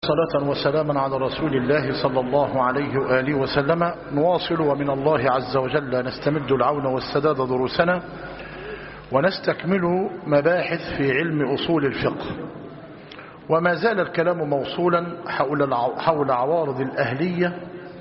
صلاة وسلاما على رسول الله صلى الله عليه وآله وسلم نواصل ومن الله عز وجل نستمد العون والسداد دروسنا ونستكمل مباحث في علم أصول الفقه وما زال الكلام موصولا حول حول عوارض الأهلية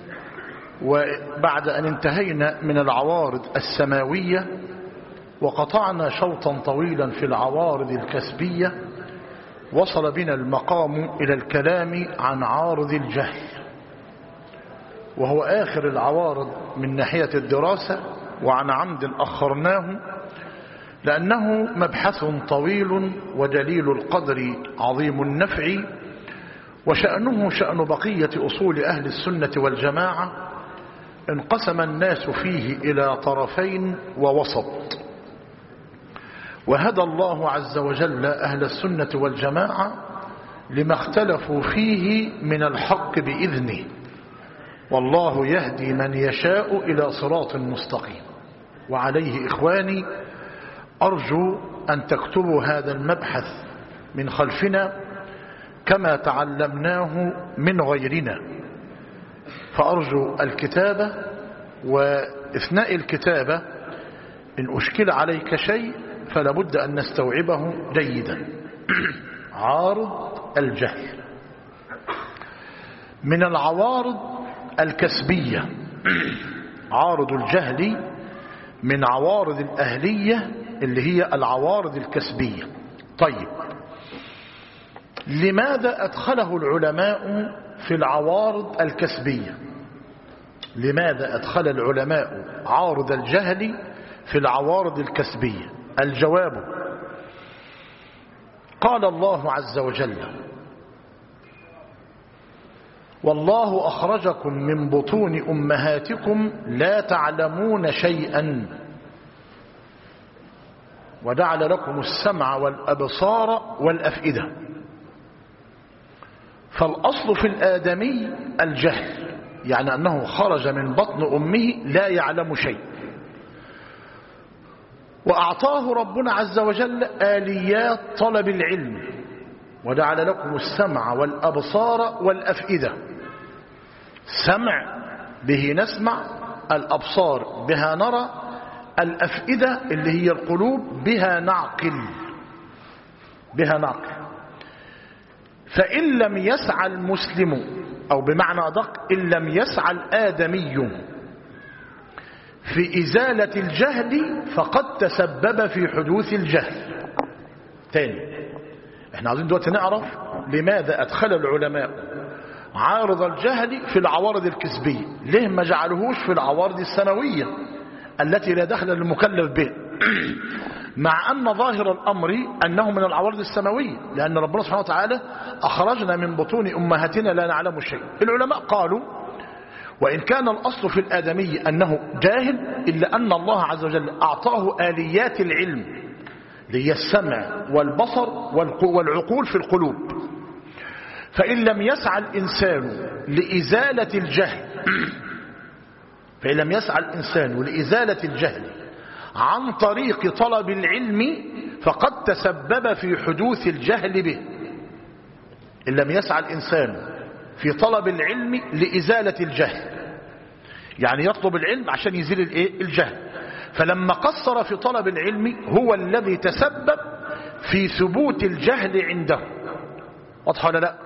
وبعد أن انتهينا من العوارض السماوية وقطعنا شوطا طويلا في العوارض الكسبية وصل بنا المقام إلى الكلام عن عارض الجهل وهو آخر العوارض من ناحية الدراسة وعن عمد أخرناه لأنه مبحث طويل ودليل القدر عظيم النفع وشأنه شأن بقية أصول أهل السنة والجماعة انقسم الناس فيه إلى طرفين ووسط وهدى الله عز وجل أهل السنة والجماعة لما اختلفوا فيه من الحق بإذنه والله يهدي من يشاء إلى صراط مستقيم وعليه إخواني أرجو أن تكتبوا هذا المبحث من خلفنا كما تعلمناه من غيرنا فأرجو الكتابة وإثناء الكتابة إن أشكل عليك شيء فلا بد أن نستوعبه جيدا عارض الجهل من العوارض الكسبية عارض الجهل من عوارض الأهلية اللي هي العوارض الكسبية طيب لماذا أدخله العلماء في العوارض الكسبية لماذا أدخل العلماء عارض الجهل في العوارض الكسبية الجواب قال الله عز وجل والله أخرجكم من بطون أمهاتكم لا تعلمون شيئا وجعل لكم السمع والأبصار والأفئدة فالأصل في الآدمي الجهل يعني أنه خرج من بطن أمه لا يعلم شيء وأعطاه ربنا عز وجل آليات طلب العلم وجعل لكم السمع والأبصار والأفئدة سمع به نسمع الأبصار بها نرى الأفئدة اللي هي القلوب بها نعقل بها نعقل فإن لم يسعى المسلم أو بمعنى أدق إن لم يسعى الآدمي في إزالة الجهل فقد تسبب في حدوث الجهل تاني احنا عايزين دلوقتي نعرف لماذا أدخل العلماء عارض الجهل في العوارض الكسبية ليه ما جعلهوش في العوارض السماوية التي لا دخل للمكلف به مع أن ظاهر الأمر أنه من العوارض السماوية لأن ربنا سبحانه وتعالى أخرجنا من بطون أمهاتنا لا نعلم شيء العلماء قالوا وإن كان الأصل في الآدمي أنه جاهل إلا أن الله عز وجل أعطاه آليات العلم لهي السمع والبصر والعقول في القلوب فإن لم يسعى الإنسان لإزالة الجهل فإن لم يسعى الإنسان لإزالة الجهل عن طريق طلب العلم فقد تسبب في حدوث الجهل به إن لم يسعى الإنسان في طلب العلم لإزالة الجهل يعني يطلب العلم عشان يزيل الجهل فلما قصر في طلب العلم هو الذي تسبب في ثبوت الجهل عنده واضح ولا لا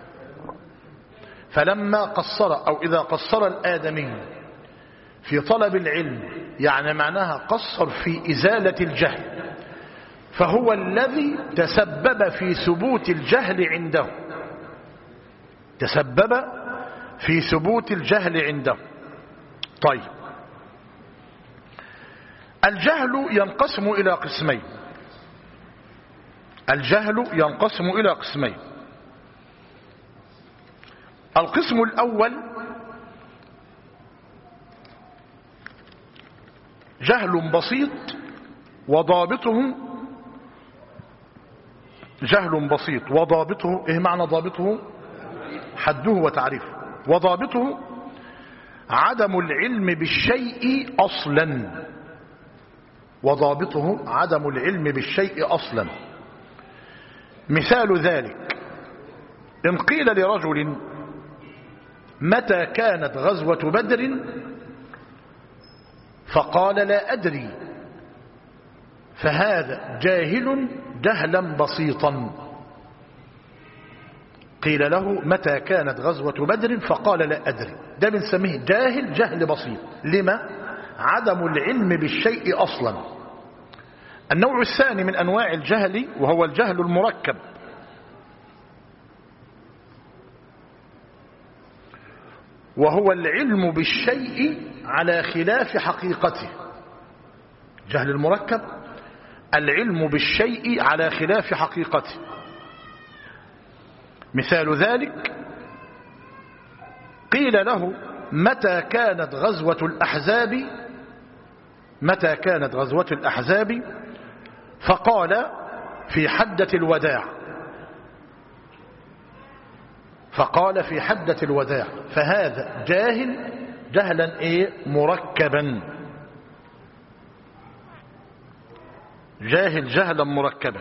فلما قصر أو إذا قصر الآدمي في طلب العلم يعني معناها قصر في إزالة الجهل فهو الذي تسبب في ثبوت الجهل عنده تسبب في ثبوت الجهل عنده طيب الجهل ينقسم إلى قسمين الجهل ينقسم إلى قسمين القسم الأول جهل بسيط وضابطه جهل بسيط وضابطه ايه معنى ضابطه حده وتعريفه وضابطه عدم العلم بالشيء أصلا وضابطه عدم العلم بالشيء أصلا مثال ذلك إن قيل لرجل متى كانت غزوة بدر فقال لا أدري فهذا جاهل جهلا بسيطا قيل له متى كانت غزوة بدر فقال لا أدري ده بنسميه جاهل جهل بسيط لما عدم العلم بالشيء أصلا النوع الثاني من أنواع الجهل وهو الجهل المركب وهو العلم بالشيء على خلاف حقيقته جهل المركب العلم بالشيء على خلاف حقيقته مثال ذلك قيل له متى كانت غزوة الأحزاب متى كانت غزوة الأحزاب فقال في حدة الوداع فقال في حدة الوداع فهذا جاهل جهلا ايه مركبا جاهل جهلا مركبا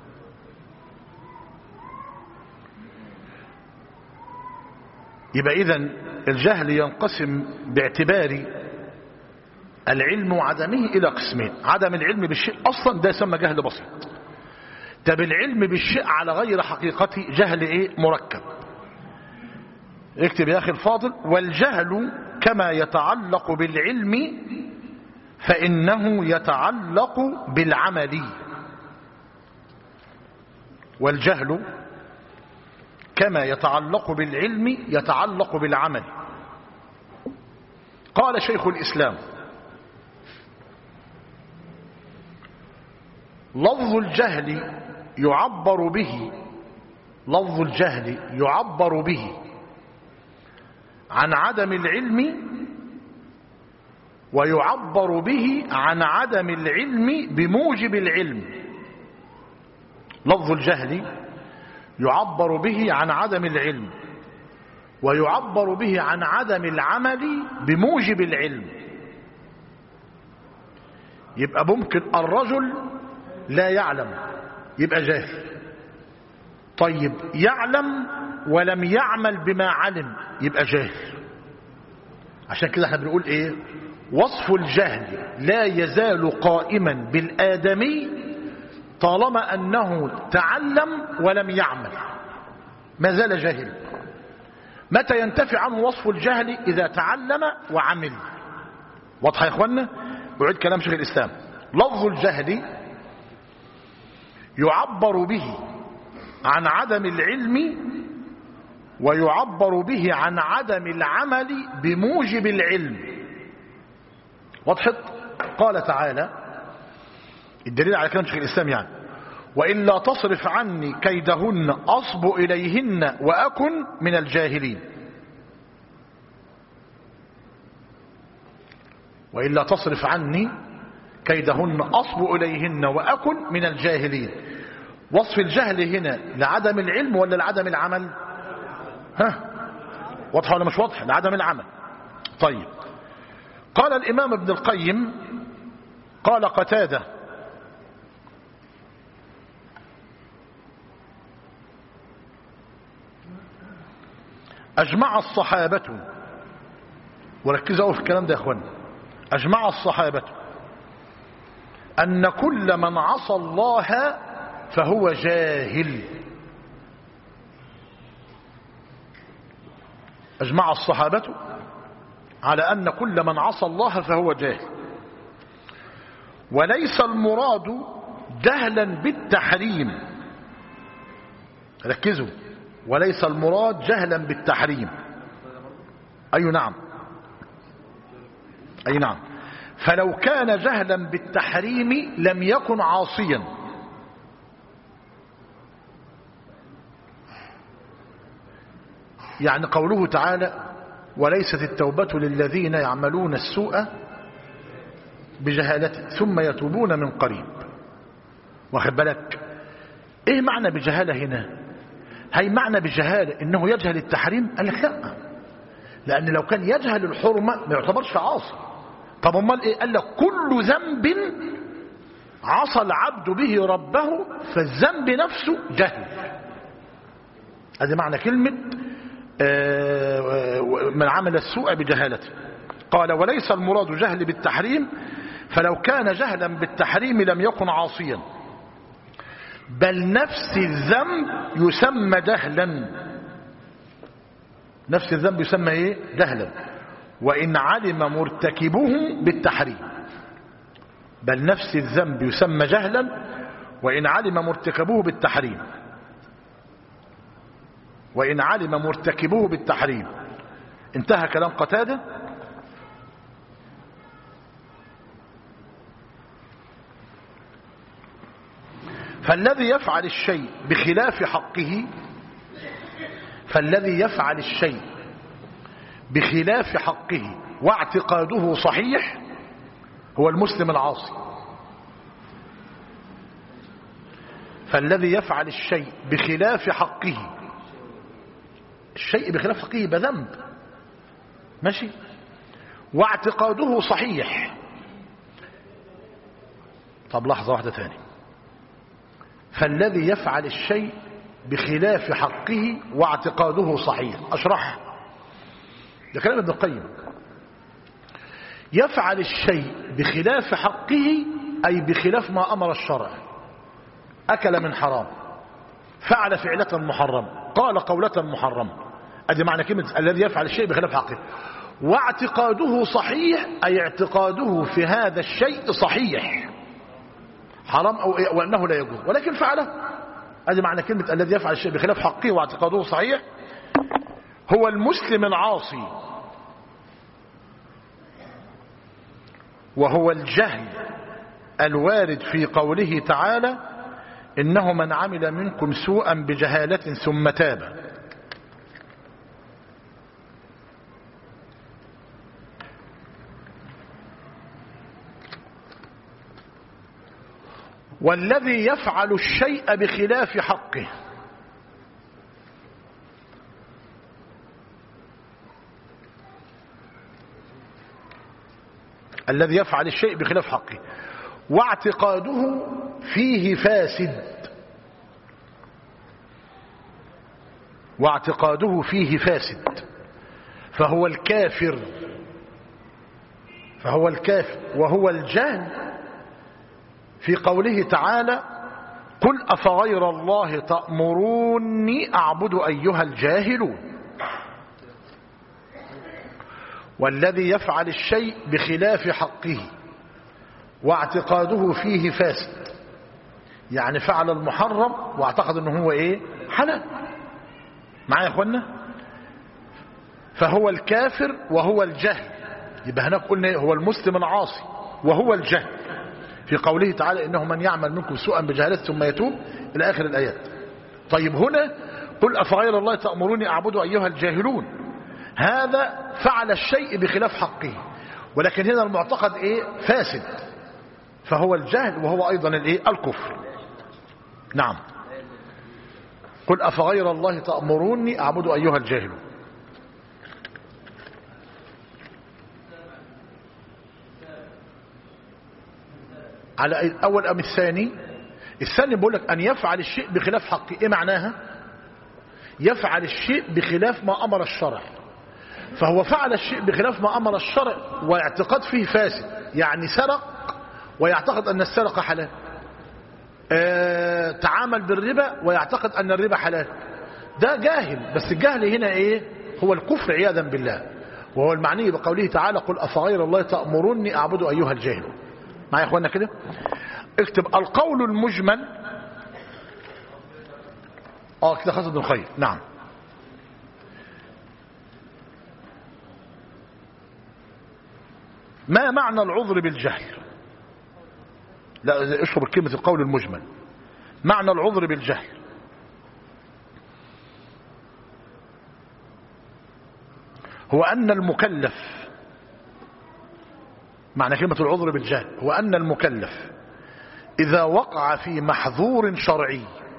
يبقى اذا الجهل ينقسم باعتبار العلم وعدمه الى قسمين عدم العلم بالشيء اصلا ده يسمى جهل بسيط طب العلم بالشيء على غير حقيقته جهل ايه مركب اكتب يا اخي الفاضل والجهل كما يتعلق بالعلم فانه يتعلق بالعمل والجهل كما يتعلق بالعلم يتعلق بالعمل قال شيخ الإسلام لفظ الجهل يعبر به لفظ الجهل يعبر به عن عدم العلم ويعبر به عن عدم العلم بموجب العلم لفظ الجهل يعبر به عن عدم العلم ويعبر به عن عدم العمل بموجب العلم يبقى ممكن الرجل لا يعلم يبقى جاهل طيب يعلم ولم يعمل بما علم يبقى جاهل عشان كده احنا بنقول ايه وصف الجهل لا يزال قائما بالآدمي طالما أنه تعلم ولم يعمل ما زال جاهل متى ينتفع عنه وصف الجهل إذا تعلم وعمل واضح يا إخوانا أعيد كلام شيخ الإسلام لفظ الجهل يعبر به عن عدم العلم ويعبر به عن عدم العمل بموجب العلم وضحت قال تعالى الدليل على كلام شيخ الإسلام يعني وإلا تصرف عني كيدهن أصب إليهن وأكن من الجاهلين وإلا تصرف عني كيدهن أصب إليهن وأكن من الجاهلين وصف الجهل هنا لعدم العلم ولا لعدم العمل ها واضحة ولا مش واضحة لعدم العمل طيب قال الإمام ابن القيم قال قتاده أجمع الصحابة وركزوا في الكلام ده يا أخوان أجمع الصحابة أن كل من عصى الله فهو جاهل أجمع الصحابة على أن كل من عصى الله فهو جاهل وليس المراد جهلا بالتحريم ركزوا وليس المراد جهلا بالتحريم أي نعم أي نعم فلو كان جهلا بالتحريم لم يكن عاصيا يعني قوله تعالى وليست التوبة للذين يعملون السوء بجهالة ثم يتوبون من قريب واخد بالك ايه معنى بجهالة هنا هي معنى بجهالة انه يجهل التحريم قال لك لا لان لو كان يجهل الحرمة ما يعتبرش عاصي طب امال ايه قال لك كل ذنب عصى العبد به ربه فالذنب نفسه جهل هذه معنى كلمة من عمل السوء بجهالته قال وليس المراد جهل بالتحريم فلو كان جهلا بالتحريم لم يكن عاصيا بل نفس الذنب يسمى جهلا نفس الذنب يسمى ايه جهلا وإن علم مرتكبه بالتحريم بل نفس الذنب يسمى جهلا وإن علم مرتكبه بالتحريم وإن علم مرتكبه بالتحريم انتهى كلام قتاده فالذي يفعل الشيء بخلاف حقه فالذي يفعل الشيء بخلاف حقه واعتقاده صحيح هو المسلم العاصي فالذي يفعل الشيء بخلاف حقه الشيء بخلاف حقه يبقى ذنب ماشي واعتقاده صحيح طب لحظة واحدة ثانية فالذي يفعل الشيء بخلاف حقه واعتقاده صحيح أشرح ده كلام ابن القيم يفعل الشيء بخلاف حقه أي بخلاف ما أمر الشرع أكل من حرام فعل فعلة محرمة قال قولة محرمة أدي معنى كلمة الذي يفعل الشيء بخلاف حقه واعتقاده صحيح أي اعتقاده في هذا الشيء صحيح حرام أو وأنه لا يجوز ولكن فعله هذا معنى كلمة الذي يفعل الشيء بخلاف حقه واعتقاده صحيح هو المسلم العاصي وهو الجهل الوارد في قوله تعالى إنه من عمل منكم سوءا بجهالة ثم تاب والذي يفعل الشيء بخلاف حقه الذي يفعل الشيء بخلاف حقه واعتقاده فيه فاسد واعتقاده فيه فاسد فهو الكافر فهو الكافر وهو الجهل في قوله تعالى قل أفغير الله تأمروني أعبد أيها الجاهلون والذي يفعل الشيء بخلاف حقه واعتقاده فيه فاسد يعني فعل المحرم واعتقد انه هو ايه حلال معايا يا اخوانا فهو الكافر وهو الجهل يبقى هناك قلنا هو المسلم العاصي وهو الجهل في قوله تعالى إنه من يعمل منكم سوءا بجهالة ثم يتوب إلى آخر الآيات طيب هنا قل أفغير الله تأمروني أعبد أيها الجاهلون هذا فعل الشيء بخلاف حقه ولكن هنا المعتقد إيه فاسد فهو الجهل وهو أيضا الإيه الكفر نعم قل أفغير الله تأمروني أعبد أيها الجاهلون على أول أم الثاني الثاني بيقول لك أن يفعل الشيء بخلاف حقه إيه معناها يفعل الشيء بخلاف ما أمر الشرع فهو فعل الشيء بخلاف ما أمر الشرع واعتقاد فيه فاسد يعني سرق ويعتقد أن السرقة حلال اه تعامل بالربا ويعتقد أن الربا حلال ده جاهل بس الجهل هنا إيه هو الكفر عياذا بالله وهو المعني بقوله تعالى قل أفغير الله تأمرني أعبد أيها الجاهلون معايا يا اخوانا كده اكتب القول المجمل اه كده خاص ابن الخير نعم ما معنى العذر بالجهل لا اشرب كلمة القول المجمل معنى العذر بالجهل هو أن المكلف معنى كلمة العذر بالجهل هو أن المكلف إذا وقع في محظور شرعي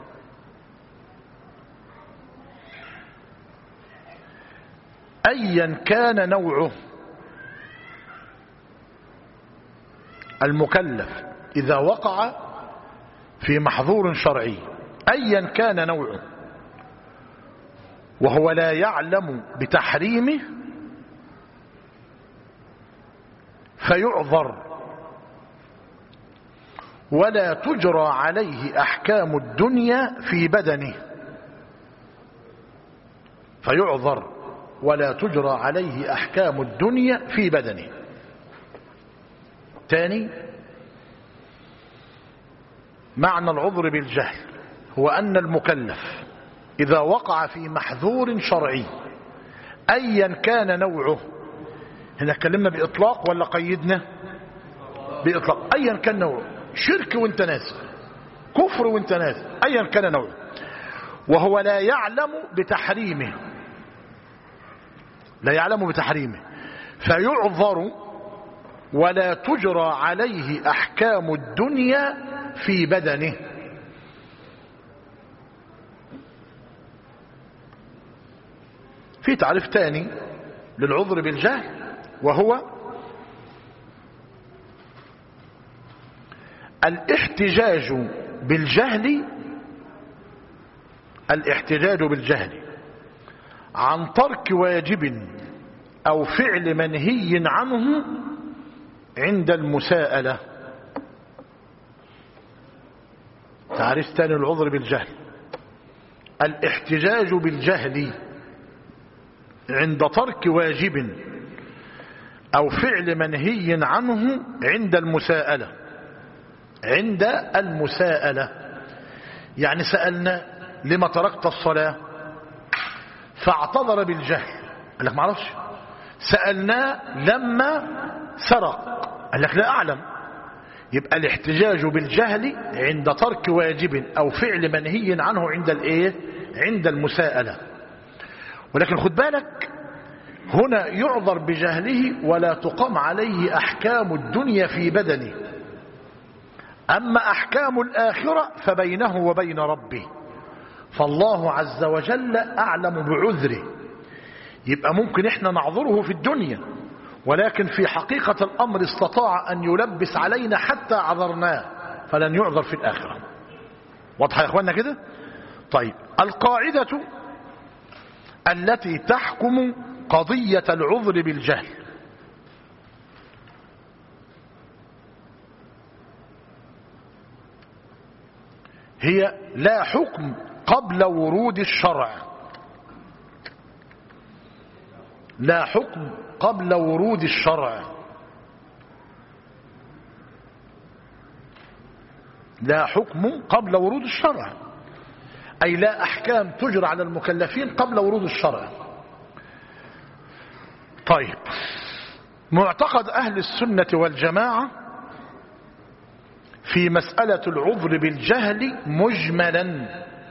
أيا كان نوعه المكلف إذا وقع في محظور شرعي أيا كان نوعه وهو لا يعلم بتحريمه فيعذر ولا تجرى عليه أحكام الدنيا في بدنه فيعذر ولا تجرى عليه أحكام الدنيا في بدنه تاني معنى العذر بالجهل هو أن المكلف إذا وقع في محذور شرعي أيا كان نوعه هنا اتكلمنا بإطلاق ولا قيدنا بإطلاق أيا كان نوعه شرك وانت ناس كفر وانت ناس أيا كان نوعه وهو لا يعلم بتحريمه لا يعلم بتحريمه فيعذر ولا تجرى عليه أحكام الدنيا في بدنه في تعريف تاني للعذر بالجهل وهو الاحتجاج بالجهل الاحتجاج بالجهل عن ترك واجب أو فعل منهي عنه عند المساءلة تعريف تاني العذر بالجهل الاحتجاج بالجهل عند ترك واجب أو فعل منهي عنه عند المساءلة عند المساءلة يعني سألنا لما تركت الصلاة فاعتذر بالجهل قال لك ما اعرفش سألناه لما سرق قال لك لا أعلم يبقى الاحتجاج بالجهل عند ترك واجب أو فعل منهي عنه عند الايه عند المساءلة ولكن خد بالك هنا يعذر بجهله ولا تقام عليه أحكام الدنيا في بدنه أما أحكام الآخرة فبينه وبين ربه فالله عز وجل أعلم بعذره يبقى ممكن احنا نعذره في الدنيا ولكن في حقيقة الأمر استطاع أن يلبس علينا حتى عذرناه فلن يعذر في الآخرة واضح يا أخوانا كده طيب القاعدة التي تحكم قضية العذر بالجهل هي لا حكم قبل ورود الشرع لا حكم قبل ورود الشرع لا حكم قبل ورود الشرع أي لا أحكام تجرى على المكلفين قبل ورود الشرع طيب معتقد أهل السنة والجماعة في مسألة العذر بالجهل مجملا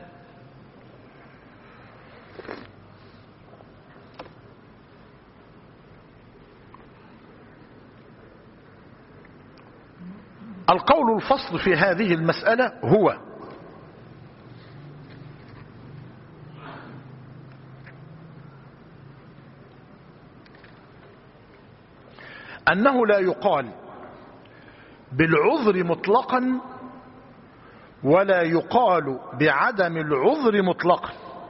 القول الفصل في هذه المسألة هو أنه لا يقال بالعذر مطلقا ولا يقال بعدم العذر مطلقا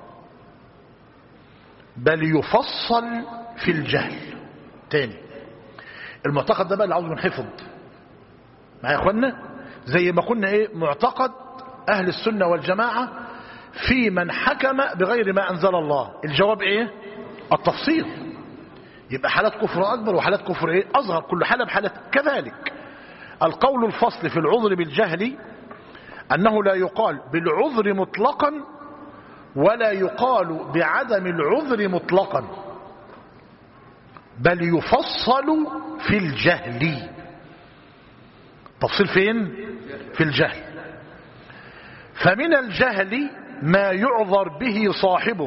بل يفصل في الجهل تاني المعتقد ده بقى اللي عاوز منحفظ معايا يا اخوانا زي ما قلنا ايه معتقد اهل السنة والجماعة في من حكم بغير ما انزل الله الجواب ايه التفصيل يبقى حالات كفر اكبر وحالات كفر ايه اصغر كل حالة بحالة كذلك القول الفصل في العذر بالجهل انه لا يقال بالعذر مطلقا ولا يقال بعدم العذر مطلقا بل يفصل في الجهل تفصيل فين في الجهل فمن الجهل ما يعذر به صاحبه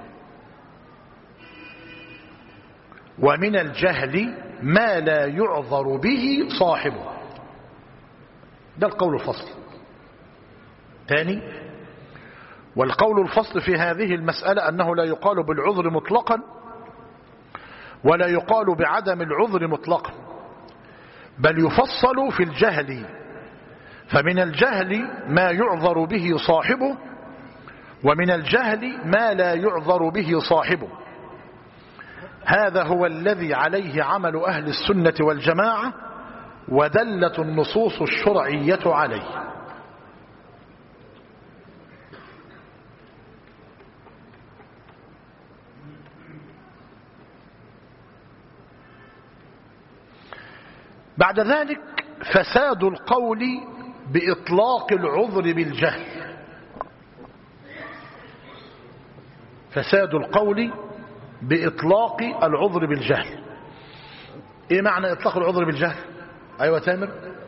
ومن الجهل ما لا يعذر به صاحبه ده القول الفصل ثاني والقول الفصل في هذه المسألة أنه لا يقال بالعذر مطلقا ولا يقال بعدم العذر مطلقا بل يفصل في الجهل فمن الجهل ما يعذر به صاحبه ومن الجهل ما لا يعذر به صاحبه هذا هو الذي عليه عمل أهل السنة والجماعة ودلت النصوص الشرعية عليه بعد ذلك فساد القول بإطلاق العذر بالجهل فساد القول بإطلاق العذر بالجهل ايه معنى إطلاق العذر بالجهل ايوه تامر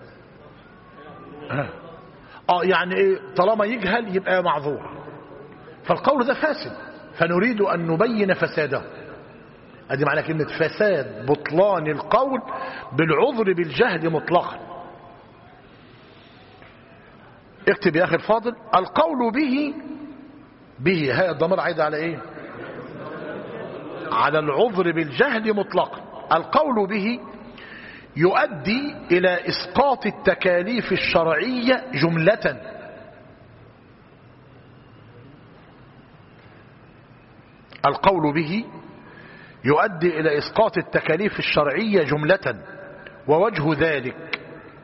اه, آه يعني ايه طالما يجهل يبقى معذور فالقول ده فاسد فنريد أن نبين فساده ادي معنى كلمة فساد بطلان القول بالعذر بالجهل مطلقا اكتب يا اخي الفاضل القول به به هاي الضمير عايد على ايه على العذر بالجهل مطلقا القول به يؤدي الى اسقاط التكاليف الشرعية جملة القول به يؤدي إلى إسقاط التكاليف الشرعية جملة ووجه ذلك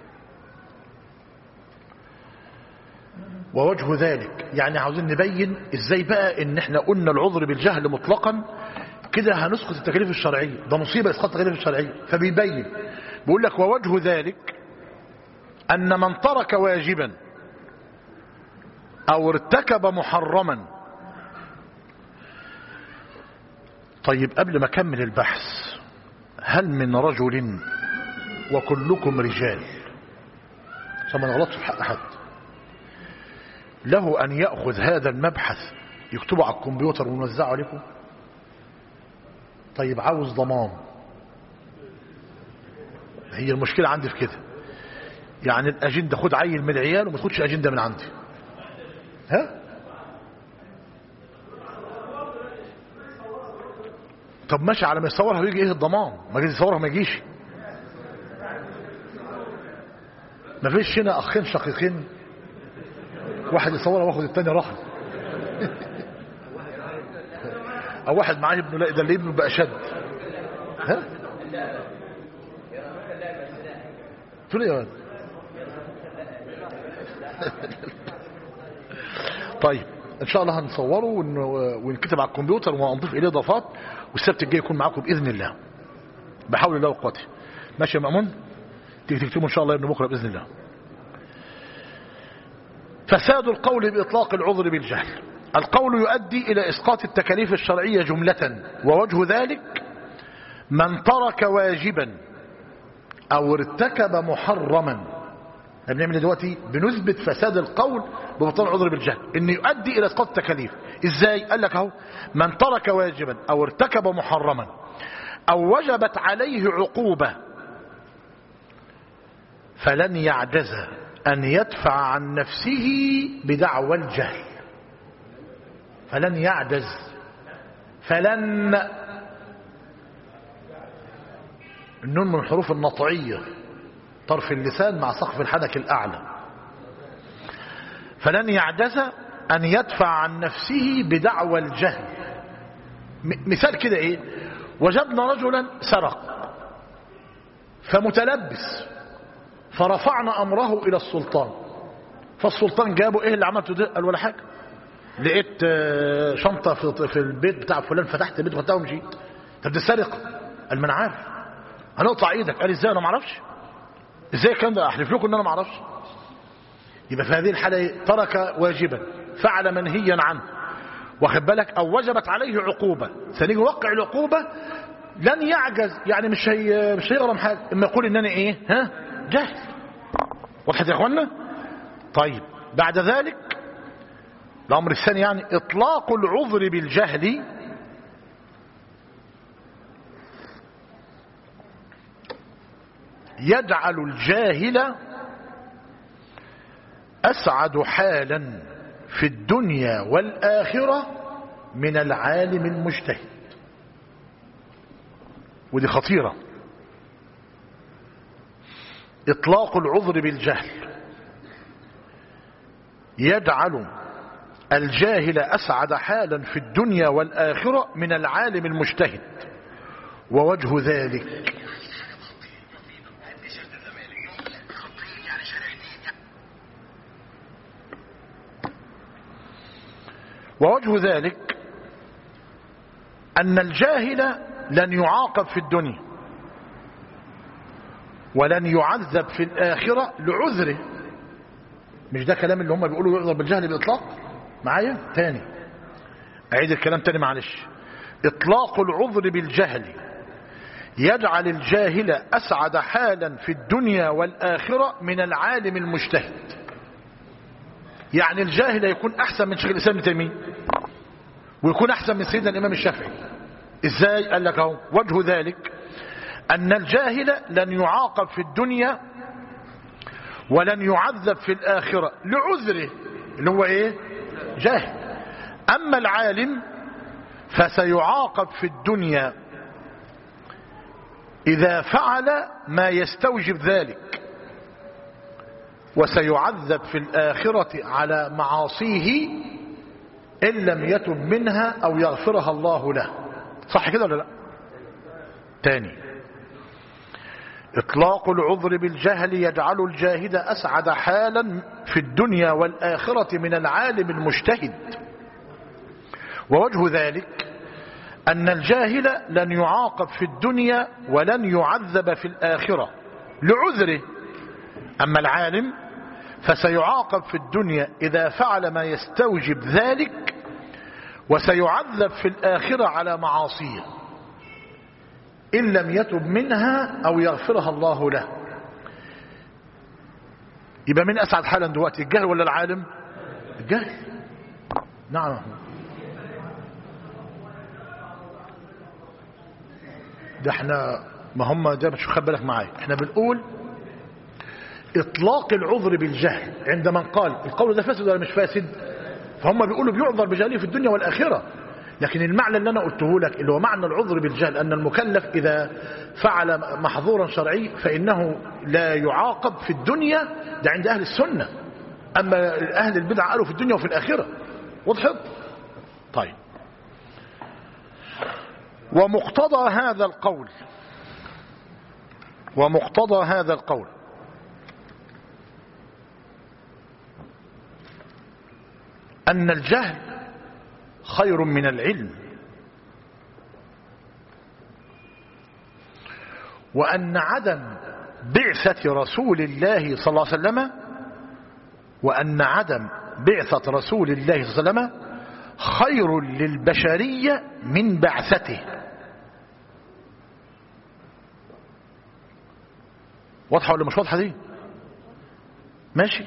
ووجه ذلك يعني عاوزين نبين ازاي بقى ان احنا قلنا العذر بالجهل مطلقا كده هنسقط التكاليف الشرعية ده مصيبة اسقاط التكاليف الشرعية فبيبين بيقول لك ووجه ذلك ان من ترك واجبا او ارتكب محرما طيب قبل ما اكمل البحث هل من رجل وكلكم رجال عشان ما نغلطش في حق حد له ان ياخذ هذا المبحث يكتبه على الكمبيوتر ونوزعه عليكم طيب عاوز ضمان هي المشكله عندي في كده يعني الاجنده خد عيل من العيال وما تاخدش اجنده من عندي ها طب ماشي على ما يصورها ويجي ايه الضمان ما جيش يصورها ما يجيش ما فيش هنا اخين شقيقين واحد يصورها واخد التاني راحل او واحد معاه ابنه لا ده اللي ابنه بقى شد ها تقول ايه يا ولد طيب ان شاء الله هنصوره ونكتب على الكمبيوتر وهنضيف اليه اضافات والسبت الجاي يكون معاكم باذن الله بحول الله وقوته ماشي يا مأمون تيجي تكتبوا ان شاء الله ابن بكره باذن الله فساد القول باطلاق العذر بالجهل القول يؤدي الى اسقاط التكاليف الشرعيه جمله ووجه ذلك من ترك واجبا او ارتكب محرما احنا بنعمل دلوقتي بنثبت فساد القول ببطلان العذر بالجهل ان يؤدي الى اسقاط التكاليف ازاي قال لك اهو من ترك واجبا او ارتكب محرما او وجبت عليه عقوبه فلن يعجز ان يدفع عن نفسه بدعوى الجهل فلن يعجز فلن النون من الحروف النطعيه طرف اللسان مع سقف الحنك الأعلى فلن يعجز أن يدفع عن نفسه بدعوى الجهل مثال كده إيه وجدنا رجلا سرق فمتلبس فرفعنا أمره إلى السلطان فالسلطان جابه إيه اللي عملته ده قال ولا حاجة لقيت شنطة في البيت بتاع فلان فتحت البيت وفتحه ومشيت طب ده سرقة قال ما انا عارف هنقطع ايدك قال ازاي انا ما اعرفش ازاي الكلام ده احلف لكم ان انا ما اعرفش يبقى في هذه الحاله ترك واجبا فعل منهيا عنه واخد بالك او وجبت عليه عقوبه سنيجي نوقع العقوبه لن يعجز يعني مش هي مش هيغرم حاجه اما يقول ان انا ايه ها جهل وضحت يا اخوانا طيب بعد ذلك الامر الثاني يعني اطلاق العذر بالجهل يجعل الجاهل أسعد حالا في الدنيا والآخرة من العالم المجتهد ودي خطيرة إطلاق العذر بالجهل يجعل الجاهل أسعد حالا في الدنيا والآخرة من العالم المجتهد ووجه ذلك ووجه ذلك أن الجاهل لن يعاقب في الدنيا ولن يعذب في الآخرة لعذره مش ده كلام اللي هم بيقولوا يعذر بالجهل بإطلاق معايا تاني أعيد الكلام تاني معلش إطلاق العذر بالجهل يجعل الجاهل أسعد حالا في الدنيا والآخرة من العالم المجتهد يعني الجاهل يكون أحسن من شيخ الإسلام ابن تيمية ويكون أحسن من سيدنا الإمام الشافعي إزاي قال لك اهو وجه ذلك أن الجاهل لن يعاقب في الدنيا ولن يعذب في الآخرة لعذره اللي هو إيه جاهل أما العالم فسيعاقب في الدنيا إذا فعل ما يستوجب ذلك وسيعذب في الآخرة على معاصيه إن لم يتب منها أو يغفرها الله له صح كده ولا لا تاني إطلاق العذر بالجهل يجعل الجاهد أسعد حالا في الدنيا والآخرة من العالم المجتهد ووجه ذلك أن الجاهل لن يعاقب في الدنيا ولن يعذب في الآخرة لعذره أما العالم فسيعاقب في الدنيا إذا فعل ما يستوجب ذلك وسيعذب في الآخرة على معاصيه إن لم يتب منها أو يغفرها الله له يبقى من أسعد حالا دلوقتي الجهل ولا العالم الجهل نعم ده احنا ما هم ده مش خد بالك معايا احنا بنقول اطلاق العذر بالجهل عند من قال القول ده فاسد ولا مش فاسد فهم بيقولوا بيعذر بجهله في الدنيا والآخرة لكن المعنى اللي أنا قلته لك اللي هو معنى العذر بالجهل أن المكلف إذا فعل محظورا شرعي فإنه لا يعاقب في الدنيا ده عند أهل السنة أما أهل البدع قالوا في الدنيا وفي الآخرة وضحت طيب ومقتضى هذا القول ومقتضى هذا القول أن الجهل خير من العلم وأن عدم بعثة رسول الله صلى الله عليه وسلم وأن عدم بعثة رسول الله صلى الله عليه وسلم خير للبشرية من بعثته واضحة ولا مش واضحة دي ماشي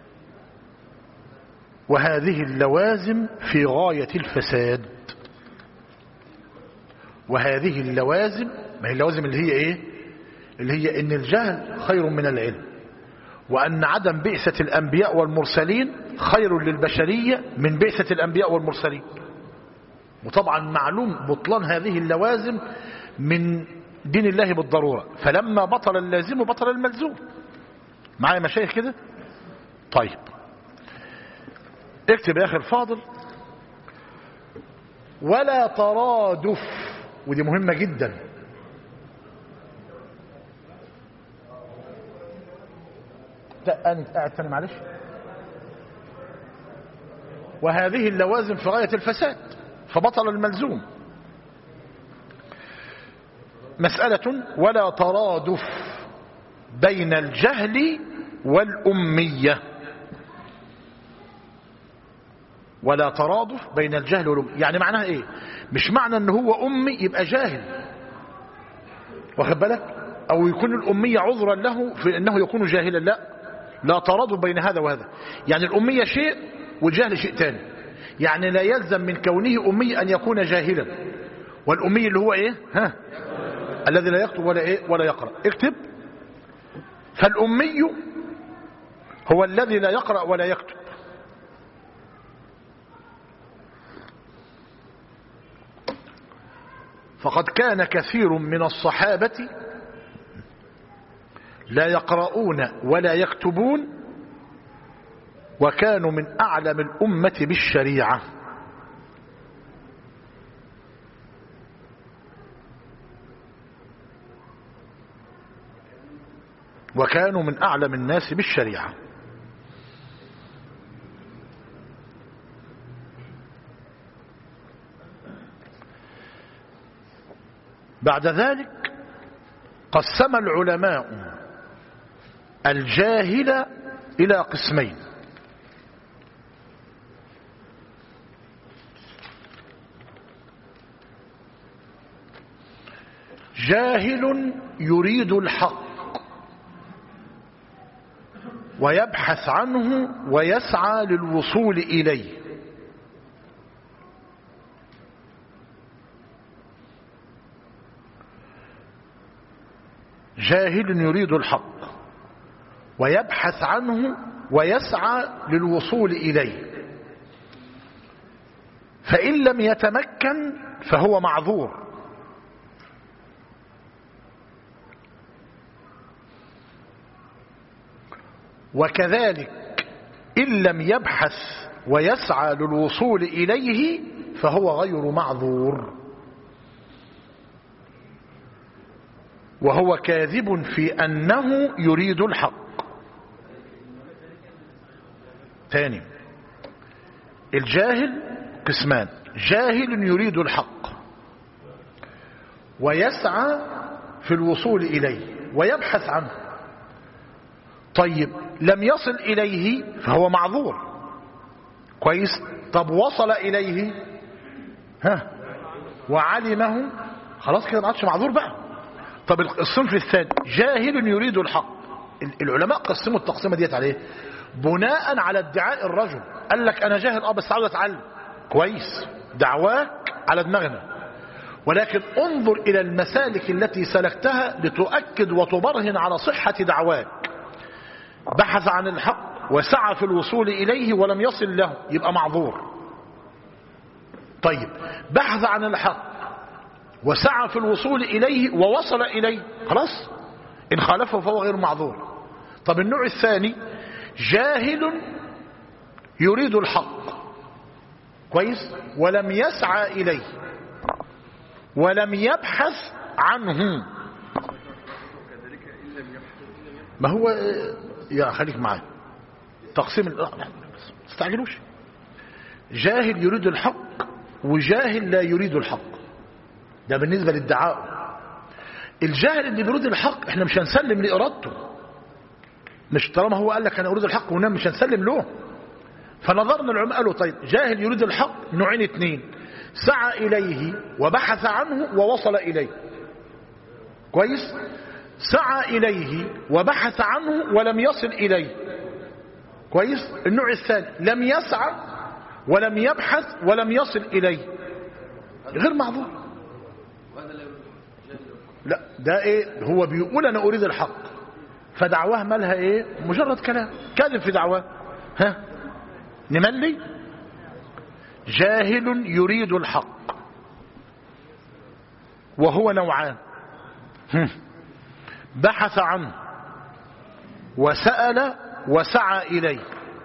وهذه اللوازم في غاية الفساد وهذه اللوازم ما هي اللوازم اللي هي ايه اللي هي ان الجهل خير من العلم وان عدم بعثة الانبياء والمرسلين خير للبشرية من بعثة الانبياء والمرسلين وطبعا معلوم بطلان هذه اللوازم من دين الله بالضرورة فلما بطل اللازم بطل الملزوم معايا مشايخ كده طيب اكتب يا اخي الفاضل ولا ترادف ودي مهمة جدا لا انا قاعد ثاني معلش وهذه اللوازم في غاية الفساد فبطل الملزوم مسألة ولا ترادف بين الجهل والأمية ولا ترادف بين الجهل والأمية يعني معناها ايه مش معنى ان هو أمي يبقى جاهل واخد بالك او يكون الأمية عذرا له في انه يكون جاهلا لا لا ترادف بين هذا وهذا يعني الأمية شيء والجهل شيء تاني يعني لا يلزم من كونه أمي أن يكون جاهلا والأمي اللي هو ايه ها الذي لا يكتب ولا ايه ولا يقرأ اكتب فالأمي هو الذي لا يقرأ ولا يكتب فقد كان كثير من الصحابة لا يقرؤون ولا يكتبون وكانوا من أعلم الأمة بالشريعة وكانوا من أعلم الناس بالشريعة بعد ذلك قسم العلماء الجاهل إلى قسمين جاهل يريد الحق ويبحث عنه ويسعى للوصول إليه جاهل يريد الحق ويبحث عنه ويسعى للوصول إليه فإن لم يتمكن فهو معذور وكذلك إن لم يبحث ويسعى للوصول إليه فهو غير معذور وهو كاذب في أنه يريد الحق ثاني الجاهل قسمان جاهل يريد الحق ويسعى في الوصول إليه ويبحث عنه طيب لم يصل إليه فهو معذور كويس طب وصل إليه ها وعلمه خلاص كده ما عادش معذور بقى طب الصنف الثاني جاهل يريد الحق العلماء قسموا التقسيمه ديت عليه بناء على ادعاء الرجل قال لك انا جاهل اه بس عاوز اتعلم كويس دعواك على دماغنا ولكن انظر الى المسالك التي سلكتها لتؤكد وتبرهن على صحه دعواك بحث عن الحق وسعى في الوصول إليه ولم يصل له يبقى معذور طيب بحث عن الحق وسعى في الوصول إليه ووصل إليه خلاص إن خالفه فهو غير معذور طب النوع الثاني جاهل يريد الحق كويس ولم يسعى إليه ولم يبحث عنه ما هو يا خليك معايا تقسيم ال... استعجلوش جاهل يريد الحق وجاهل لا يريد الحق ده بالنسبة للدعاء الجاهل اللي بيريد الحق احنا مش هنسلم لإرادته مش طالما هو قال لك انا اريد الحق ونام مش هنسلم له فنظرنا العلماء قالوا طيب جاهل يريد الحق نوعين اتنين سعى اليه وبحث عنه ووصل اليه كويس سعى إليه وبحث عنه ولم يصل إليه كويس النوع الثاني لم يسعى ولم يبحث ولم يصل إليه غير معذور لا ده ايه هو بيقول انا اريد الحق فدعواه مالها ايه مجرد كلام كاذب في دعواه ها نملي جاهل يريد الحق وهو نوعان بحث عنه وسأل وسعى إليه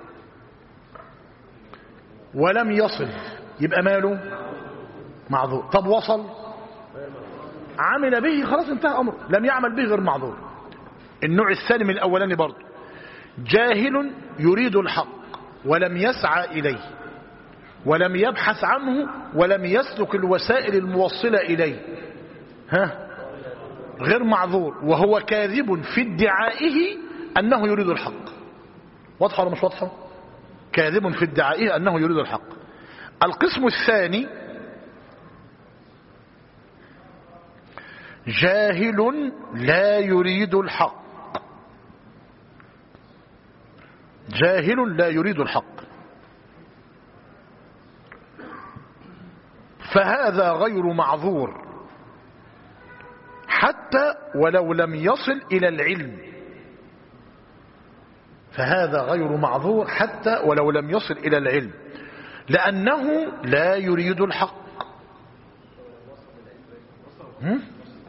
ولم يصل يبقى ماله معذور طب وصل عمل به خلاص انتهى أمره لم يعمل به غير معذور النوع الثاني من الأولاني برضه جاهل يريد الحق ولم يسعى إليه ولم يبحث عنه ولم يسلك الوسائل الموصلة إليه ها غير معذور وهو كاذب في ادعائه أنه يريد الحق واضحة ولا مش واضحة كاذب في ادعائه أنه يريد الحق القسم الثاني جاهل لا يريد الحق جاهل لا يريد الحق فهذا غير معذور حتى ولو لم يصل إلى العلم فهذا غير معذور حتى ولو لم يصل إلى العلم لأنه لا يريد الحق هم؟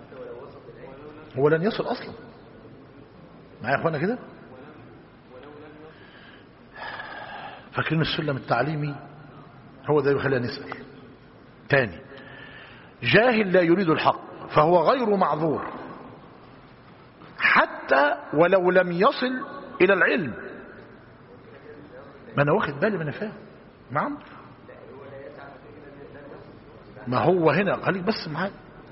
هو لن يصل أصلا معايا يا أخوانا كده فاكرين السلم التعليمي هو ده يخلينا نسأل تاني جاهل لا يريد الحق فهو غير معذور حتى ولو لم يصل إلى العلم ما أنا واخد بالي ما أنا فاهم نعم ما هو هنا خليك بس معايا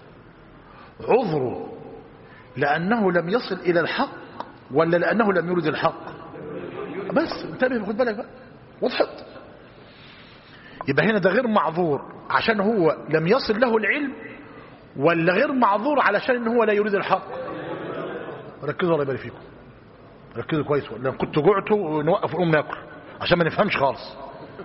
عذره لأنه لم يصل إلى الحق ولا لأنه لم يرد الحق بس انتبه خد بالك بقى وضحت يبقى هنا ده غير معذور عشان هو لم يصل له العلم ولا غير معذور علشان ان هو لا يريد الحق ركزوا الله يبارك فيكم ركزوا كويس لان كنت جعت ونوقف ونقوم ناكل عشان ما نفهمش خالص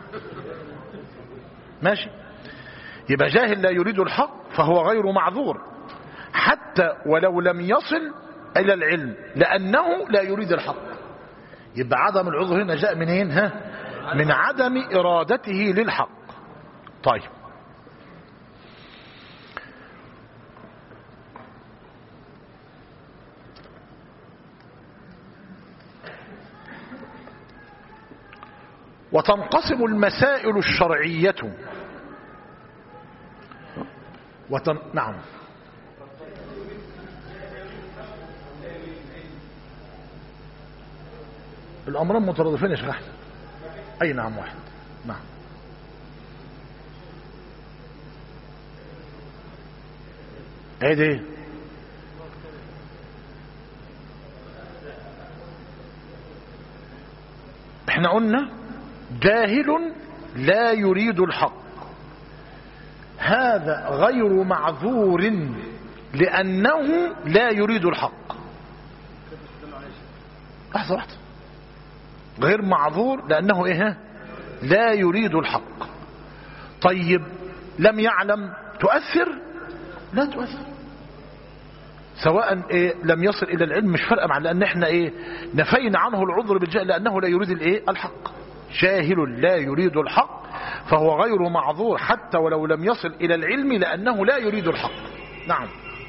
ماشي يبقى جاهل لا يريد الحق فهو غير معذور حتى ولو لم يصل إلى العلم لأنه لا يريد الحق يبقى عدم العذر هنا جاء منين ها من عدم إرادته للحق طيب وتنقسم المسائل الشرعية وتن... نعم الأمران مترادفين يا شيخ أحمد أي نعم واحد نعم ايه دي احنا قلنا جاهل لا يريد الحق هذا غير معذور لأنه لا يريد الحق لحظة واحدة غير معذور لأنه إيه لا يريد الحق طيب لم يعلم تؤثر لا تؤثر سواء إيه لم يصل إلى العلم مش فرق مع لأن احنا إيه نفينا عنه العذر بالجهل لأنه لا يريد الإيه الحق جاهل لا يريد الحق فهو غير معذور حتى ولو لم يصل إلى العلم لأنه لا يريد الحق نعم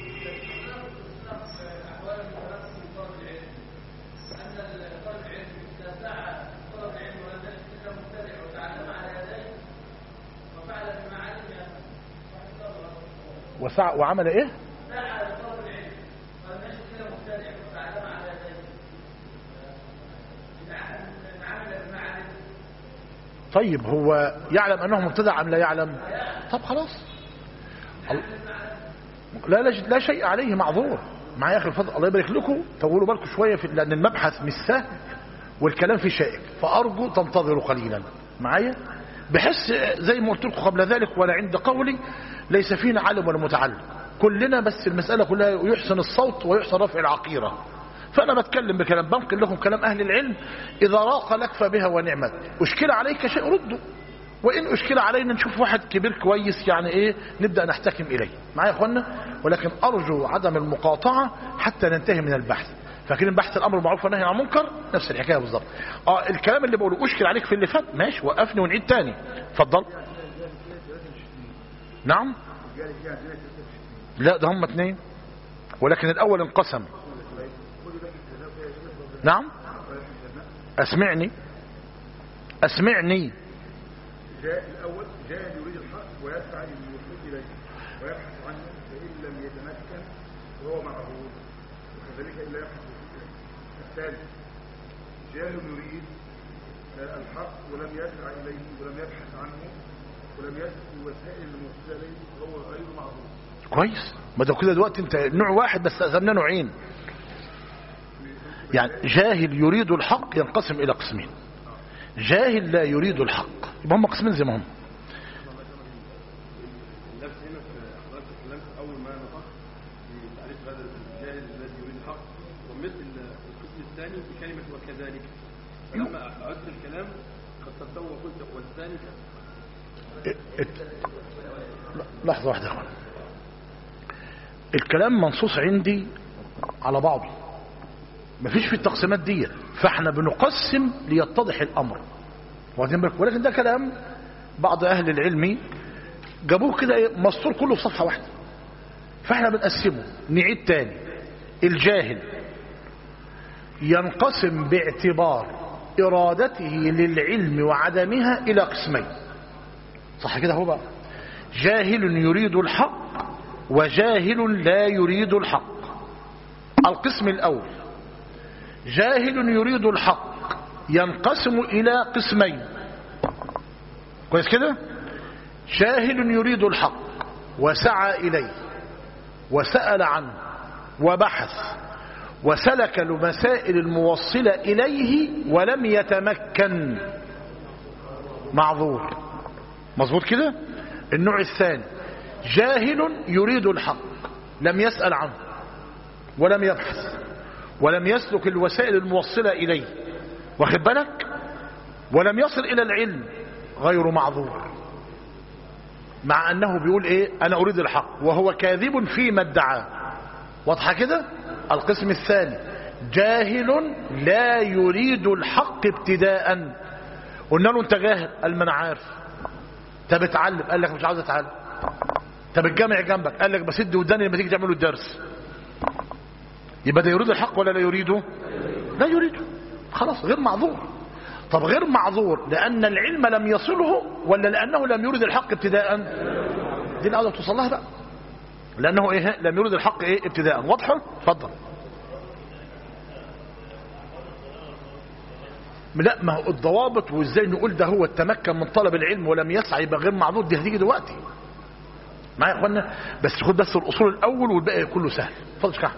وسع وعمل ايه طيب هو يعلم انه مبتدع ام لا يعلم طب خلاص لا لا, لا شيء عليه معذور معايا اخي الفضل الله يبارك لكم طولوا بالكم شويه في لان المبحث مش سهل والكلام فيه شائك فارجو تنتظروا قليلا معايا بحس زي ما قلت لكم قبل ذلك ولا عند قولي ليس فينا عالم ولا متعلم كلنا بس المسألة كلها يحسن الصوت ويحسن رفع العقيرة فأنا بتكلم بكلام بنقل لكم كلام أهل العلم إذا راق لك فبها ونعمت أشكل عليك شيء رده وإن أشكل علينا نشوف واحد كبير كويس يعني إيه نبدأ نحتكم إليه معايا يا أخوانا ولكن أرجو عدم المقاطعة حتى ننتهي من البحث فاكرين بحث الامر بالمعروف والنهي عن المنكر نفس الحكايه بالظبط اه الكلام اللي بقوله اشكل عليك في اللي فات ماشي وقفني ونعيد تاني اتفضل نعم لا ده هم اثنين ولكن الاول انقسم نعم اسمعني اسمعني جاء الاول جاء يريد الحق ويسعى للوصول اليه ويبحث عنه فان لم يتمكن فهو معذور وكذلك الا يبحث الثالث جاهل يريد الحق ولم يسعى اليه ولم يبحث عنه ولم يسعى وسائل الموصله اليه فهو غير معذور كويس ما ده كده دلوقتي انت نوع واحد بس قسمنا نوعين يعني جاهل يريد الحق ينقسم الى قسمين جاهل لا يريد الحق يبقى هم قسمين زي ما هم اللبس هنا في حضرتك اتكلمت اول ما نطقت في تعريف هذا الجاهل الذي يريد الحق ومثل القسم الثاني بكلمه وكذلك فلما عدت الكلام خطبته وقلت والثاني كذا ات- لحظة واحدة يا اخوان. الكلام منصوص عندي على بعضه مفيش في التقسيمات دي فاحنا بنقسم ليتضح الامر واخدين بالكم؟ ولكن ده كلام بعض اهل العلم جابوه كده ايه مسطور كله في صفحه واحده فاحنا بنقسمه نعيد تاني الجاهل ينقسم باعتبار إرادته للعلم وعدمها إلى قسمين صح كده هو بقى جاهل يريد الحق وجاهل لا يريد الحق القسم الأول جاهل يريد الحق ينقسم إلى قسمين كويس كده جاهل يريد الحق وسعى إليه وسأل عنه وبحث وسلك المسائل الموصلة إليه ولم يتمكن معذور مظبوط كده النوع الثاني جاهل يريد الحق لم يسأل عنه ولم يبحث ولم يسلك الوسائل الموصلة إليه واخد بالك ولم يصل إلى العلم غير معذور مع أنه بيقول إيه أنا أريد الحق وهو كاذب فيما ادعاه واضحة كده القسم الثاني جاهل لا يريد الحق ابتداء قلنا له انت جاهل قال ما انا عارف طب اتعلم قال لك مش عاوز اتعلم طب الجامع جنبك قال لك بسد وداني لما تيجي تعملوا الدرس يبقى ده يريد الحق ولا لا يريده لا يريده خلاص غير معذور طب غير معذور لأن العلم لم يصله ولا لأنه لم يرد الحق ابتداء دي الأولى توصل لها بقى لأنه إيه لم يرد الحق إيه ابتداء واضحة اتفضل لا ما هو الضوابط وازاي نقول ده هو التمكن من طلب العلم ولم يسعى يبقى غير معذور دي هتيجي دلوقتي معايا يا اخوانا بس خد بس الاصول الاول والباقي كله سهل اتفضل شكرا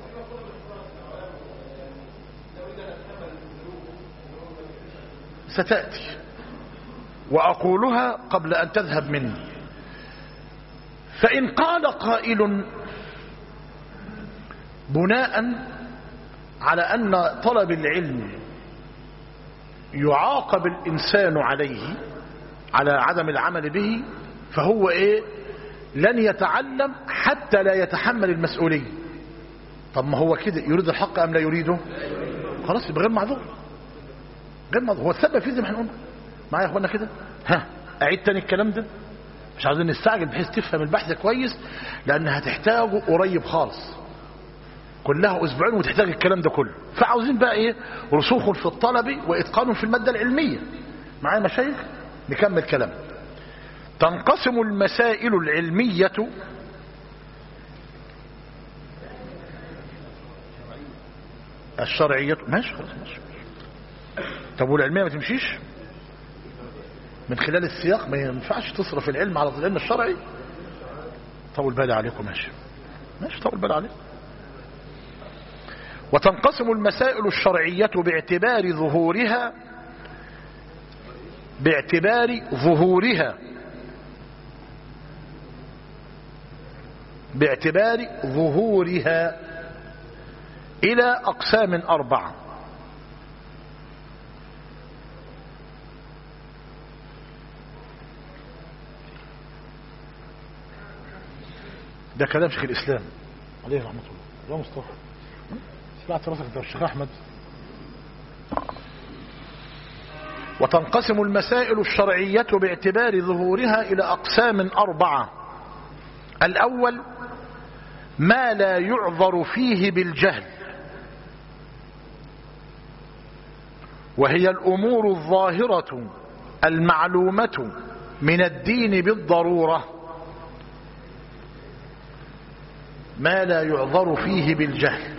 ستأتي وأقولها قبل أن تذهب مني فإن قال قائل بناء على أن طلب العلم يعاقب الإنسان عليه على عدم العمل به فهو إيه لن يتعلم حتى لا يتحمل المسؤولية طب ما هو كده يريد الحق أم لا يريده خلاص يبقى غير معذور غير معذور هو السبب فيه زي ما هنقول معايا يا اخوانا كده ها اعيد تاني الكلام ده مش عاوزين نستعجل بحيث تفهم البحث كويس لان هتحتاجه قريب خالص كلها اسبوعين وتحتاج الكلام ده كله فعاوزين بقى ايه رسوخ في الطلب واتقان في الماده العلميه معايا مشايخ نكمل كلام تنقسم المسائل العلميه الشرعيه ماشي خلاص ماشي طب والعلميه ما تمشيش من خلال السياق ما ينفعش تصرف العلم على العلم الشرعي طول بالي عليكم ماشي ماشي طول بالي عليكم وتنقسم المسائل الشرعية باعتبار ظهورها باعتبار ظهورها باعتبار ظهورها إلى أقسام أربعة ده كلام شيخ الإسلام عليه رحمة الله يا مصطفى سمعت راسك ده الشيخ أحمد وتنقسم المسائل الشرعية باعتبار ظهورها إلى أقسام أربعة الأول ما لا يعذر فيه بالجهل وهي الأمور الظاهرة المعلومة من الدين بالضرورة ما لا يعذر فيه بالجهل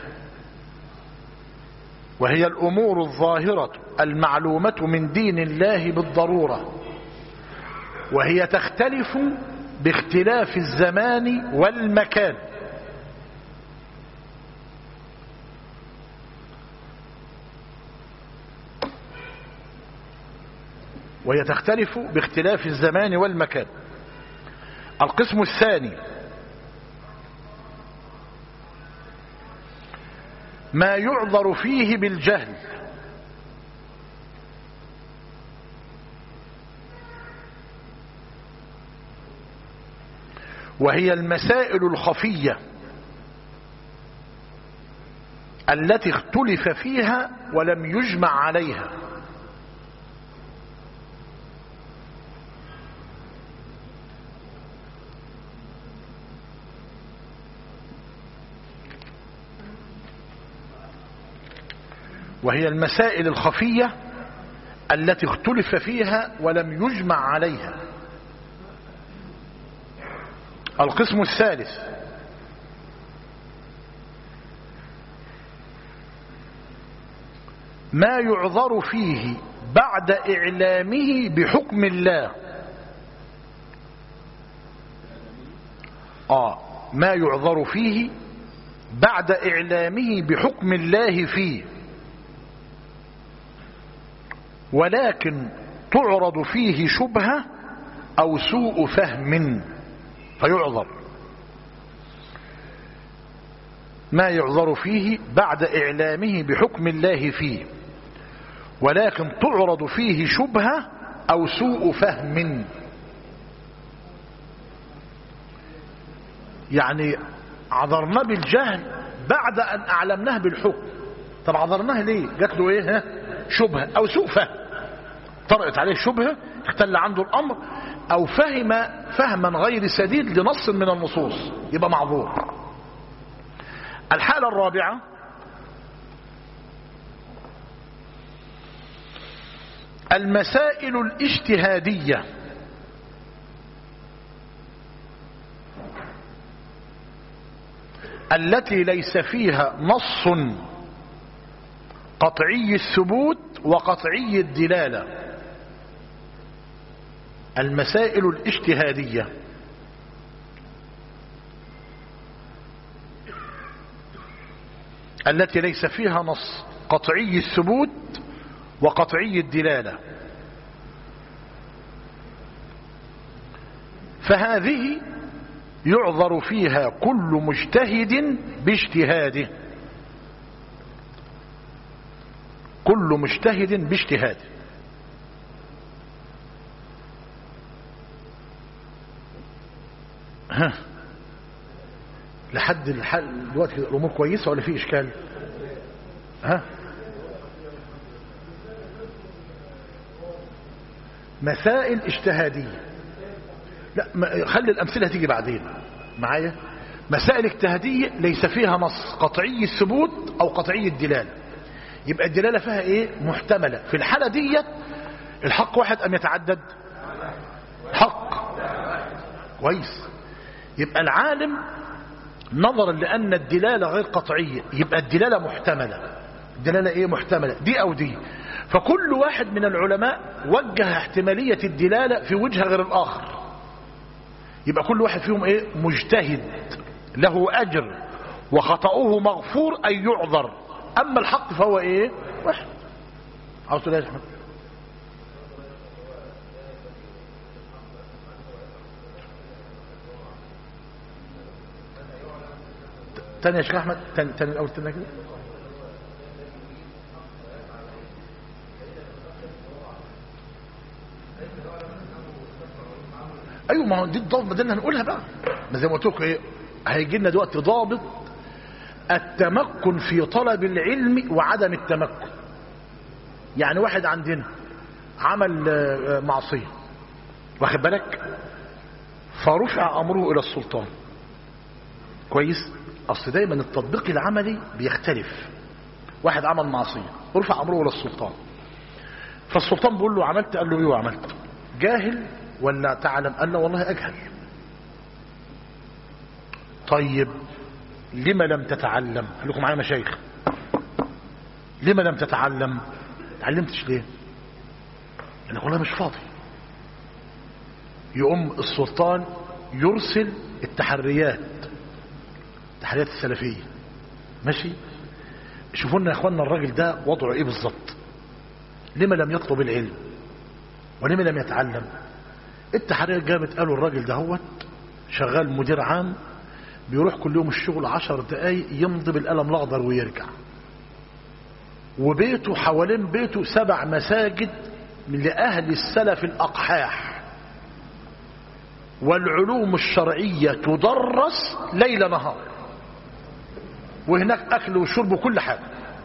وهي الأمور الظاهرة المعلومة من دين الله بالضرورة وهي تختلف باختلاف الزمان والمكان وهي تختلف باختلاف الزمان والمكان القسم الثاني ما يعذر فيه بالجهل وهي المسائل الخفية التي اختلف فيها ولم يجمع عليها وهي المسائل الخفية التي اختلف فيها ولم يجمع عليها القسم الثالث ما يعذر فيه بعد إعلامه بحكم الله آه ما يعذر فيه بعد إعلامه بحكم الله فيه ولكن تعرض فيه شبهة أو سوء فهم فيعذر ما يعذر فيه بعد إعلامه بحكم الله فيه ولكن تعرض فيه شبهة أو سوء فهم يعني عذرناه بالجهل بعد أن أعلمناه بالحكم طب عذرناه ليه جات له إيه ها؟ شبهة أو سوء فهم طرأت عليه شبهة اختل عنده الأمر أو فهم فهما غير سديد لنص من النصوص يبقى معذور الحالة الرابعة المسائل الاجتهادية التي ليس فيها نص قطعي الثبوت وقطعي الدلالة المسائل الاجتهادية التي ليس فيها نص قطعي الثبوت وقطعي الدلالة فهذه يعذر فيها كل مجتهد باجتهاده كل مجتهد باجتهاده ها لحد الحل دلوقتي الامور كويسه ولا في اشكال ها مسائل اجتهاديه لا ما- خلي الامثله تيجي بعدين معايا مسائل اجتهاديه ليس فيها نص قطعي الثبوت او قطعي الدلاله يبقى الدلاله فيها ايه محتمله في الحاله ديت الحق واحد ام يتعدد حق كويس يبقى العالم نظرا لأن الدلالة غير قطعية يبقى الدلالة محتملة الدلالة ايه محتملة دي او دي فكل واحد من العلماء وجه احتمالية الدلالة في وجه غير الآخر يبقى كل واحد فيهم ايه مجتهد له أجر وخطأه مغفور أي يعذر أما الحق فهو ايه واحد عاوز تقول ايه يا أحمد؟ تاني يا شيخ احمد تاني تاني الاول تاني كده ايوه ما هو دي الضابط دي اللي هنقولها بقى ما زي ما قلت لكم ايه هيجي لنا دلوقتي ضابط التمكن في طلب العلم وعدم التمكن يعني واحد عندنا عمل آه، آه، معصيه واخد بالك فرفع امره الى السلطان كويس اصل دايما التطبيق العملي بيختلف واحد عمل معصيه رفع امره للسلطان فالسلطان بيقول له عملت قال له ايه وعملت جاهل ولا تعلم قال له والله اجهل طيب لما لم تتعلم قال لكم معايا مشايخ لما لم تتعلم تعلمتش ليه قال لك والله مش فاضي يقوم السلطان يرسل التحريات تحريات السلفية ماشي شوفوا لنا يا اخوانا الراجل ده وضعه ايه بالظبط لما لم يطلب العلم ولما لم يتعلم التحريات جابت قالوا الراجل ده هو شغال مدير عام بيروح كل يوم الشغل عشر دقايق يمضي بالقلم الاخضر ويرجع وبيته حوالين بيته سبع مساجد من لأهل السلف الأقحاح والعلوم الشرعية تدرس ليل نهار وهناك أكل وشرب وكل حاجة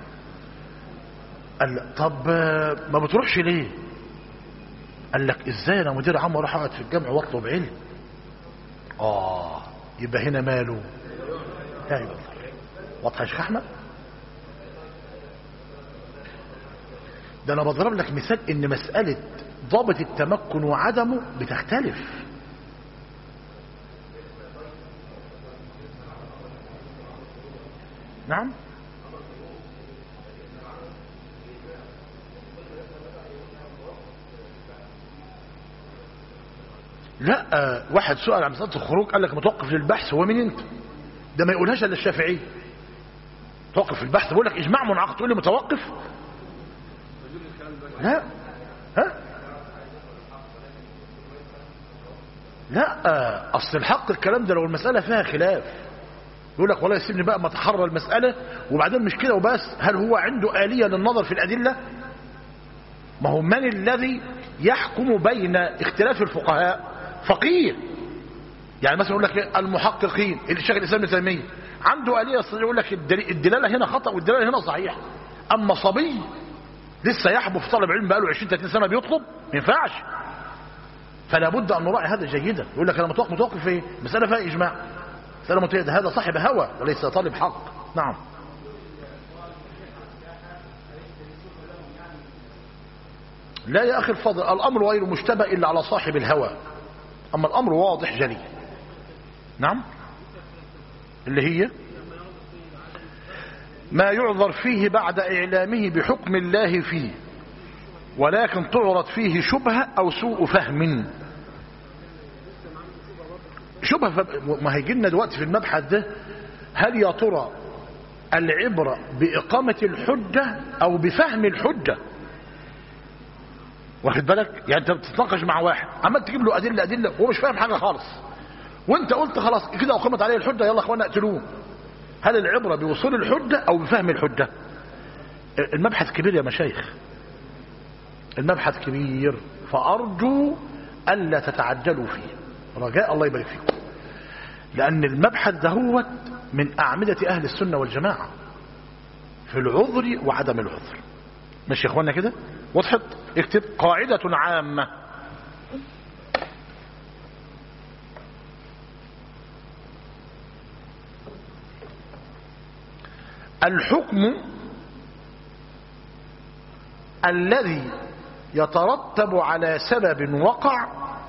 قال لا، طب آه، ما بتروحش ليه قال لك ازاي انا مدير عام واروح اقعد في الجامع واطلب علم اه يبقى هنا ماله لا يبقى واضحه يا شيخ احمد ده انا بضرب لك مثال ان مسألة ضابط التمكن وعدمه بتختلف نعم لا آه، واحد سؤال عن مسألة الخروج قال لك متوقف للبحث هو مين انت ده ما يقولهاش الا الشافعي توقف البحث بقول لك اجماع منعقد تقول لي متوقف لا ها لا آه، اصل الحق الكلام ده لو المسألة فيها خلاف يقول لك والله يسيبني بقى ما اتحرى المسألة وبعدين مش كده وبس هل هو عنده آلية للنظر في الأدلة ما هو من الذي يحكم بين اختلاف الفقهاء فقيه يعني مثلا يقول لك المحققين الشيخ الإسلام ابن تيمية عنده آلية يستطيع يقول لك الدل- الدلالة هنا خطأ والدلالة هنا صحيح أما صبي لسه يحبو في طلب علم بقاله 20 30 سنة بيطلب ما ينفعش فلا بد أن نراعي هذا جيدا يقول لك أنا متوقف متوقف في ايه مسألة فيها إجماع مسألة متوقف هذا صاحب هوى وليس طالب حق نعم لا يا أخي الفضل الأمر غير مشتبه إلا على صاحب الهوى أما الأمر واضح جلي نعم اللي هي ما يعذر فيه بعد إعلامه بحكم الله فيه ولكن تعرض فيه شبهة أو سوء فهم شبهة ف- ما هيجي لنا دلوقتي في المبحث ده هل يا ترى العبرة بإقامة الحجة أو بفهم الحجة واخد بالك يعني انت بتتناقش مع واحد عمال تجيب له ادله ادله وهو مش فاهم حاجه خالص وانت قلت خلاص كده اقيمت عليه الحجه يلا يا اخوانا اقتلوه هل العبره بوصول الحجه او بفهم الحجه المبحث كبير يا مشايخ المبحث كبير فارجو الا تتعجلوا فيه رجاء الله يبارك فيكم لان المبحث دهوت من اعمده اهل السنه والجماعه في العذر وعدم العذر ماشي يا اخوانا كده وضحت اكتب قاعدة عامة الحكم الذي يترتب على سبب وقع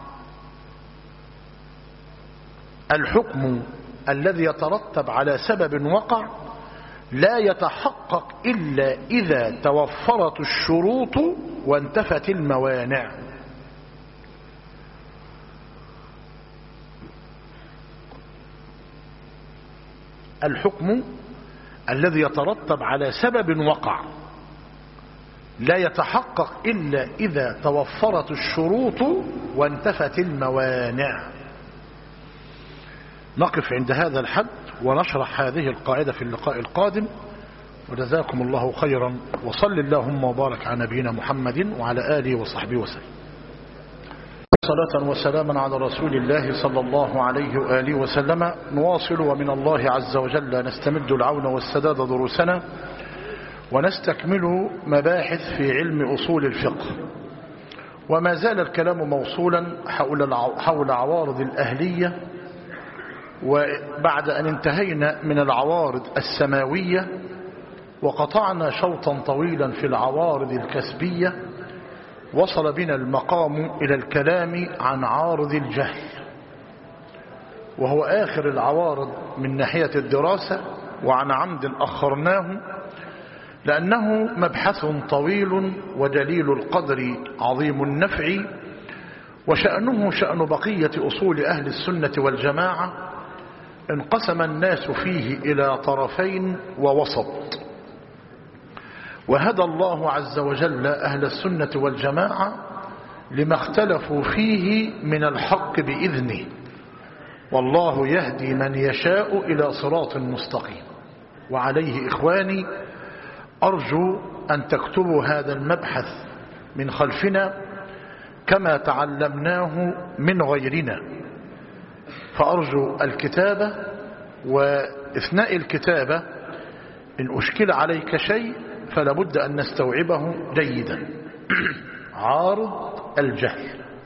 الحكم الذي يترتب على سبب وقع لا يتحقق إلا إذا توفرت الشروط وانتفت الموانع الحكم الذي يترتب على سبب وقع لا يتحقق إلا إذا توفرت الشروط وانتفت الموانع نقف عند هذا الحد ونشرح هذه القاعدة في اللقاء القادم وجزاكم الله خيرا وصل اللهم وبارك على نبينا محمد وعلى آله وصحبه وسلم صلاة وسلاما على رسول الله صلى الله عليه وآله وسلم نواصل ومن الله عز وجل نستمد العون والسداد دروسنا ونستكمل مباحث في علم أصول الفقه وما زال الكلام موصولا حول الع- حول عوارض الأهلية وبعد أن انتهينا من العوارض السماوية وقطعنا شوطا طويلا في العوارض الكسبية وصل بنا المقام إلى الكلام عن عارض الجهل وهو آخر العوارض من ناحية الدراسة وعن عمد أخرناه لأنه مبحث طويل ودليل القدر عظيم النفع وشأنه شأن بقية أصول أهل السنة والجماعة انقسم الناس فيه إلى طرفين ووسط وهدى الله عز وجل أهل السنة والجماعة لما اختلفوا فيه من الحق بإذنه والله يهدي من يشاء إلى صراط مستقيم وعليه إخواني أرجو أن تكتبوا هذا المبحث من خلفنا كما تعلمناه من غيرنا فأرجو الكتابة وإثناء الكتابة إن أشكل عليك شيء فلا بد أن نستوعبه جيدا عارض الجهل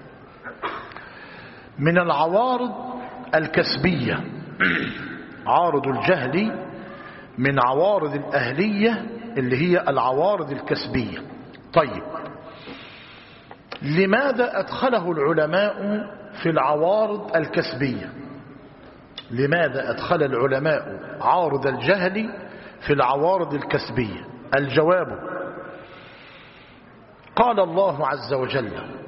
من العوارض الكسبية عارض الجهل من عوارض الأهلية اللي هي العوارض الكسبية طيب لماذا أدخله العلماء في العوارض الكسبية لماذا أدخل العلماء عارض الجهل في العوارض الكسبية الجواب قال الله عز وجل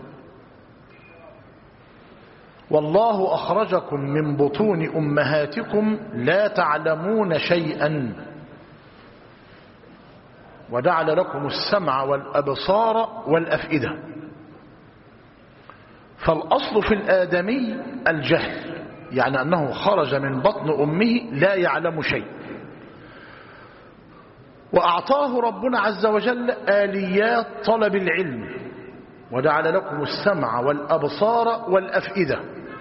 والله أخرجكم من بطون أمهاتكم لا تعلمون شيئا وجعل لكم السمع والأبصار والأفئدة فالأصل في الآدمي الجهل يعني أنه خرج من بطن أمه لا يعلم شيء وأعطاه ربنا عز وجل آليات طلب العلم وجعل لكم السمع والأبصار والأفئدة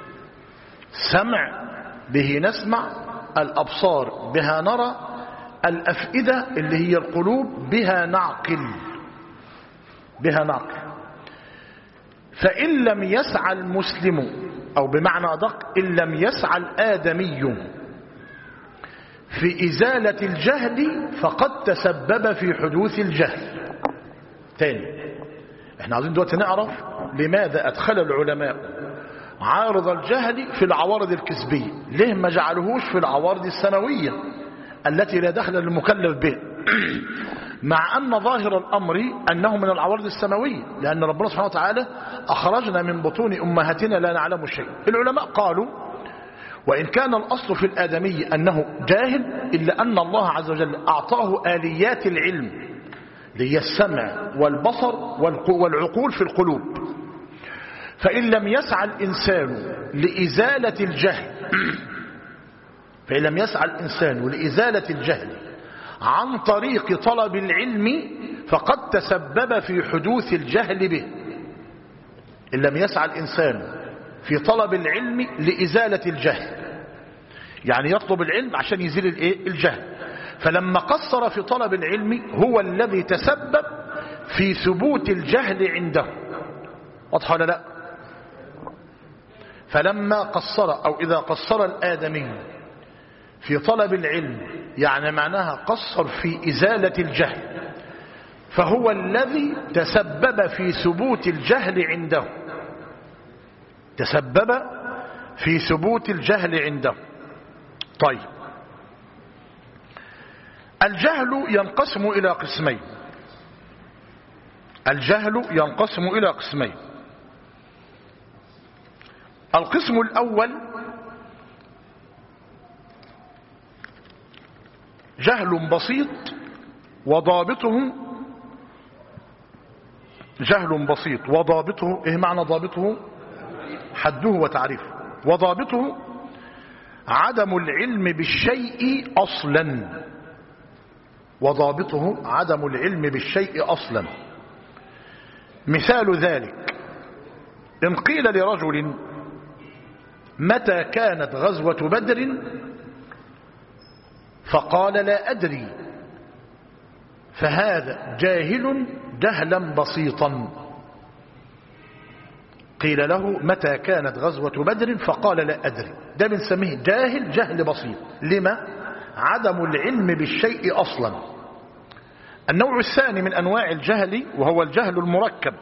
سمع به نسمع الأبصار بها نرى الأفئدة اللي هي القلوب بها نعقل بها نعقل فإن لم يسعى المسلم أو بمعنى أدق إن لم يسعى الآدمي في إزالة الجهل فقد تسبب في حدوث الجهل تاني احنا عايزين دلوقتي نعرف لماذا أدخل العلماء عارض الجهل في العوارض الكسبية ليه ما جعلهوش في العوارض السنوية التي لا دخل للمكلف به مع أن ظاهر الأمر أنه من العوارض السماوية لأن ربنا سبحانه وتعالى أخرجنا من بطون أمهاتنا لا نعلم شيء العلماء قالوا وإن كان الأصل في الآدمي أنه جاهل إلا أن الله عز وجل أعطاه آليات العلم لهي السمع والبصر والعقول في القلوب فإن لم يسعى الإنسان لإزالة الجهل فإن لم يسعى الإنسان لإزالة الجهل عن طريق طلب العلم فقد تسبب في حدوث الجهل به إن لم يسعى الإنسان في طلب العلم لإزالة الجهل يعني يطلب العلم عشان يزيل الايه الجهل فلما قصر في طلب العلم هو الذي تسبب في ثبوت الجهل عنده واضح ولا لا فلما قصر أو إذا قصر الآدمي في طلب العلم يعني معناها قصر في إزالة الجهل فهو الذي تسبب في ثبوت الجهل عنده تسبب في ثبوت الجهل عنده طيب الجهل ينقسم إلى قسمين الجهل ينقسم إلى قسمين القسم الأول جهل بسيط وضابطه جهل بسيط وضابطه ايه معنى ضابطه حده وتعريفه وضابطه عدم العلم بالشيء اصلا وضابطه عدم العلم بالشيء اصلا مثال ذلك ان قيل لرجل متى كانت غزوة بدر فقال لا أدري فهذا جاهل جهلا بسيطا قيل له متى كانت غزوة بدر فقال لا أدري ده بنسميه جاهل جهل بسيط لما عدم العلم بالشيء أصلا النوع الثاني من أنواع الجهل وهو الجهل المركب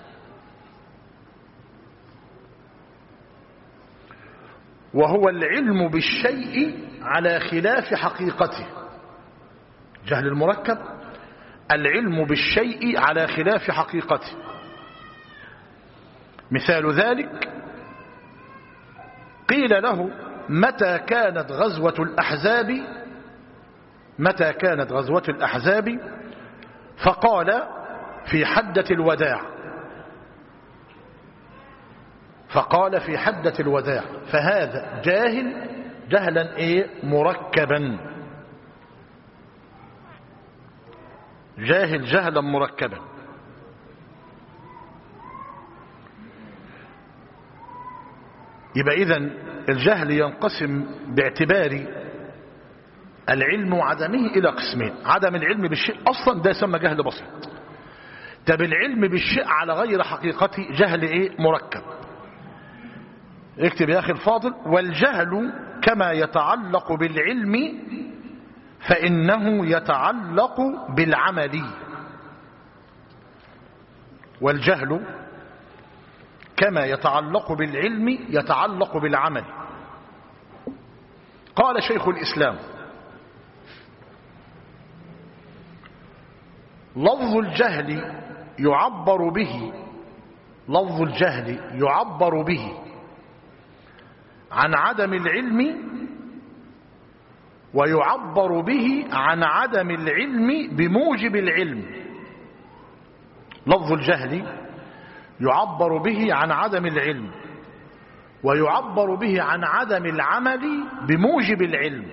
وهو العلم بالشيء على خلاف حقيقته جهل المركب العلم بالشيء على خلاف حقيقته مثال ذلك قيل له متى كانت غزوة الأحزاب متى كانت غزوة الأحزاب فقال في حدة الوداع فقال في حدة الوداع فهذا جاهل جهلا ايه مركبا جاهل جهلا مركبا يبقى اذا الجهل ينقسم باعتبار العلم وعدمه الى قسمين عدم العلم بالشيء اصلا ده يسمى جهل بسيط طب العلم بالشيء على غير حقيقته جهل ايه مركب اكتب يا اخي الفاضل والجهل كما يتعلق بالعلم فإنه يتعلق بالعمل والجهل كما يتعلق بالعلم يتعلق بالعمل قال شيخ الإسلام لفظ الجهل يعبر به لفظ الجهل يعبر به عن عدم العلم ويعبر به عن عدم العلم بموجب العلم لفظ الجهل يعبر به عن عدم العلم ويعبر به عن عدم العمل بموجب العلم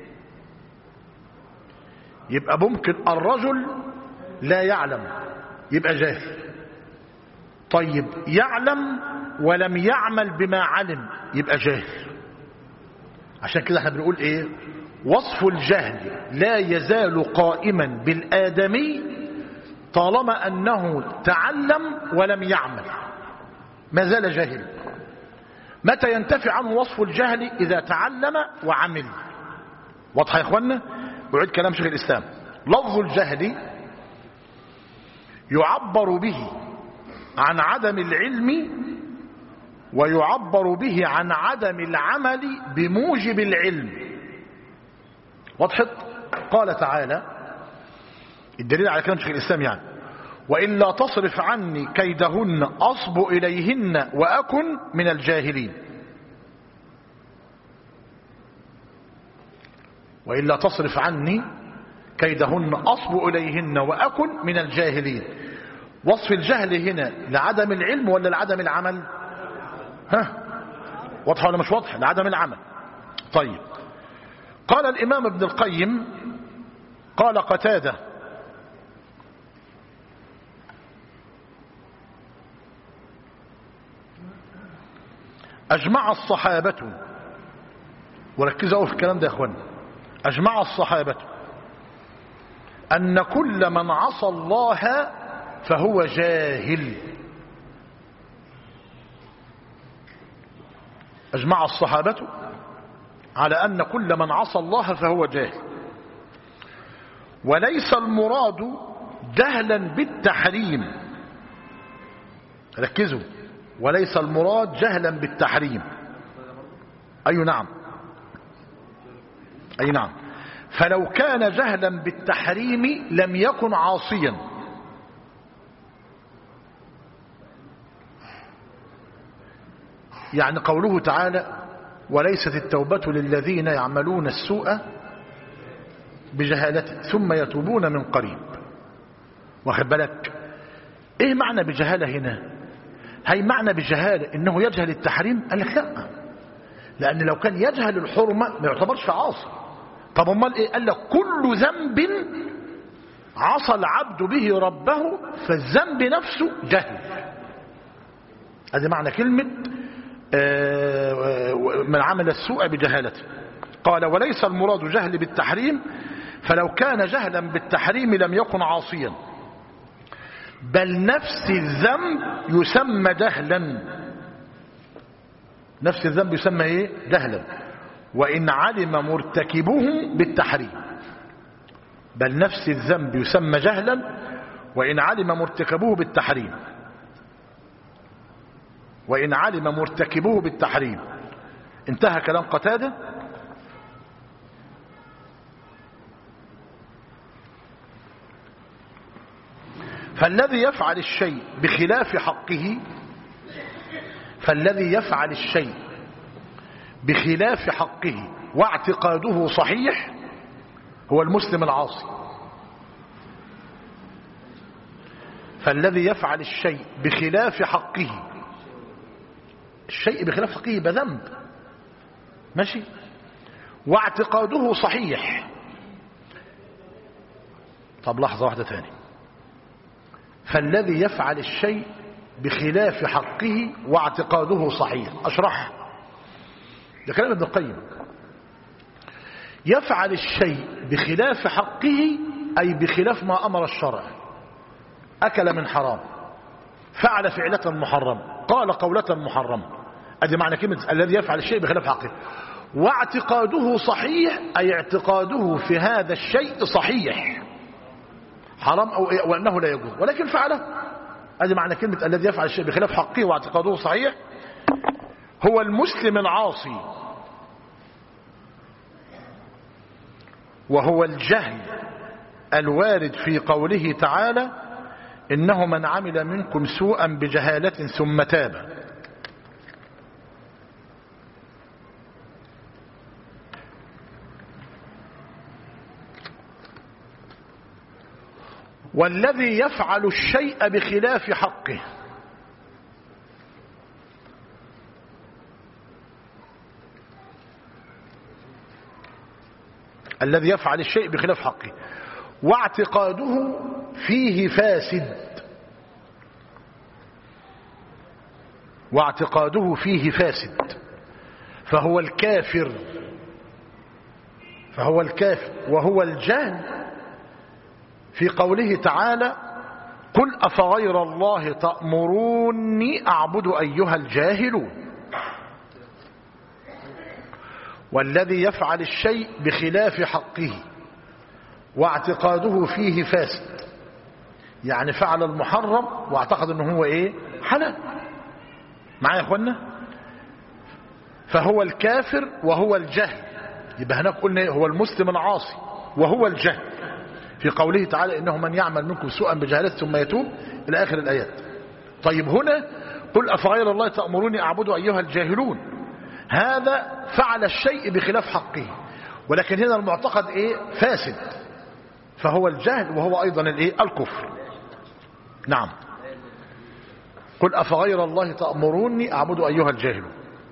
يبقى ممكن الرجل لا يعلم يبقى جاهل طيب يعلم ولم يعمل بما علم يبقى جاهل عشان كده احنا بنقول ايه وصف الجهل لا يزال قائما بالآدمي طالما أنه تعلم ولم يعمل ما زال جاهلا متى ينتفي عنه وصف الجهل إذا تعلم وعمل واضح يا إخوانا أعيد كلام شيخ الإسلام لفظ الجهل يعبر به عن عدم العلم ويعبر به عن عدم العمل بموجب العلم وضحت قال تعالى الدليل على كلام شيخ الإسلام يعني وإلا تصرف عني كيدهن أصب إليهن وأكن من الجاهلين وإلا تصرف عني كيدهن أصب إليهن وأكن من الجاهلين وصف الجهل هنا لعدم العلم ولا لعدم العمل ها واضح ولا مش واضح لعدم العمل طيب قال الإمام ابن القيم قال قتاده أجمع الصحابة وركزوا في الكلام ده يا أخوانا أجمع الصحابة أن كل من عصى الله فهو جاهل أجمع الصحابة على أن كل من عصى الله فهو جاهل وليس المراد جهلا بالتحريم ركزوا وليس المراد جهلا بالتحريم أي نعم أي نعم فلو كان جهلا بالتحريم لم يكن عاصيا يعني قوله تعالى وليست التوبة للذين يعملون السوء بجهالة ثم يتوبون من قريب واخد بالك ايه معنى بجهالة هنا هي معنى بجهالة انه يجهل التحريم قال لك لا لان لو كان يجهل الحرمة ما يعتبرش عاصي طب امال ايه قال لك كل ذنب عصى العبد به ربه فالذنب نفسه جهل هذا معنى كلمة من عمل السوء بجهالته قال وليس المراد جهل بالتحريم فلو كان جهلا بالتحريم لم يكن عاصيا بل نفس الذنب يسمى جهلا نفس الذنب يسمى ايه جهلا وإن علم مرتكبه بالتحريم بل نفس الذنب يسمى جهلا وإن علم مرتكبه بالتحريم وإن علم مرتكبه بالتحريم انتهى كلام قتادة فالذي يفعل الشيء بخلاف حقه فالذي يفعل الشيء بخلاف حقه واعتقاده صحيح هو المسلم العاصي فالذي يفعل الشيء بخلاف حقه الشيء بخلاف حقه بذنب ماشي واعتقاده صحيح طب لحظة واحدة ثانية فالذي يفعل الشيء بخلاف حقه واعتقاده صحيح أشرح ده كلام ابن القيم يفعل الشيء بخلاف حقه أي بخلاف ما أمر الشرع أكل من حرام فعل فعلة محرمة قال قولة محرمة أدي معنى كلمة الذي يفعل الشيء بخلاف حقه واعتقاده صحيح أي اعتقاده في هذا الشيء صحيح حرام أو وأنه لا يجوز ولكن فعله ادي معنى كلمة الذي يفعل الشيء بخلاف حقه واعتقاده صحيح هو المسلم العاصي وهو الجهل الوارد في قوله تعالى إنه من عمل منكم سوءا بجهالة ثم تاب والذي يفعل الشيء بخلاف حقه الذي يفعل الشيء بخلاف حقه واعتقاده فيه فاسد واعتقاده فيه فاسد فهو الكافر فهو الكافر وهو الجهل في قوله تعالى قل أفغير الله تأمروني أعبد أيها الجاهلون والذي يفعل الشيء بخلاف حقه واعتقاده فيه فاسد يعني فعل المحرم واعتقد انه هو ايه حلال معايا يا اخوانا فهو الكافر وهو الجهل يبقى هناك قلنا إيه؟ هو المسلم العاصي وهو الجهل في قوله تعالى انه من يعمل منكم سوءا بجهاله ثم يتوب الى اخر الايات طيب هنا قل افغير الله تامروني اعبد ايها الجاهلون هذا فعل الشيء بخلاف حقه ولكن هنا المعتقد ايه فاسد فهو الجهل وهو ايضا الايه الكفر نعم قل افغير الله تامروني اعبد ايها الجاهلون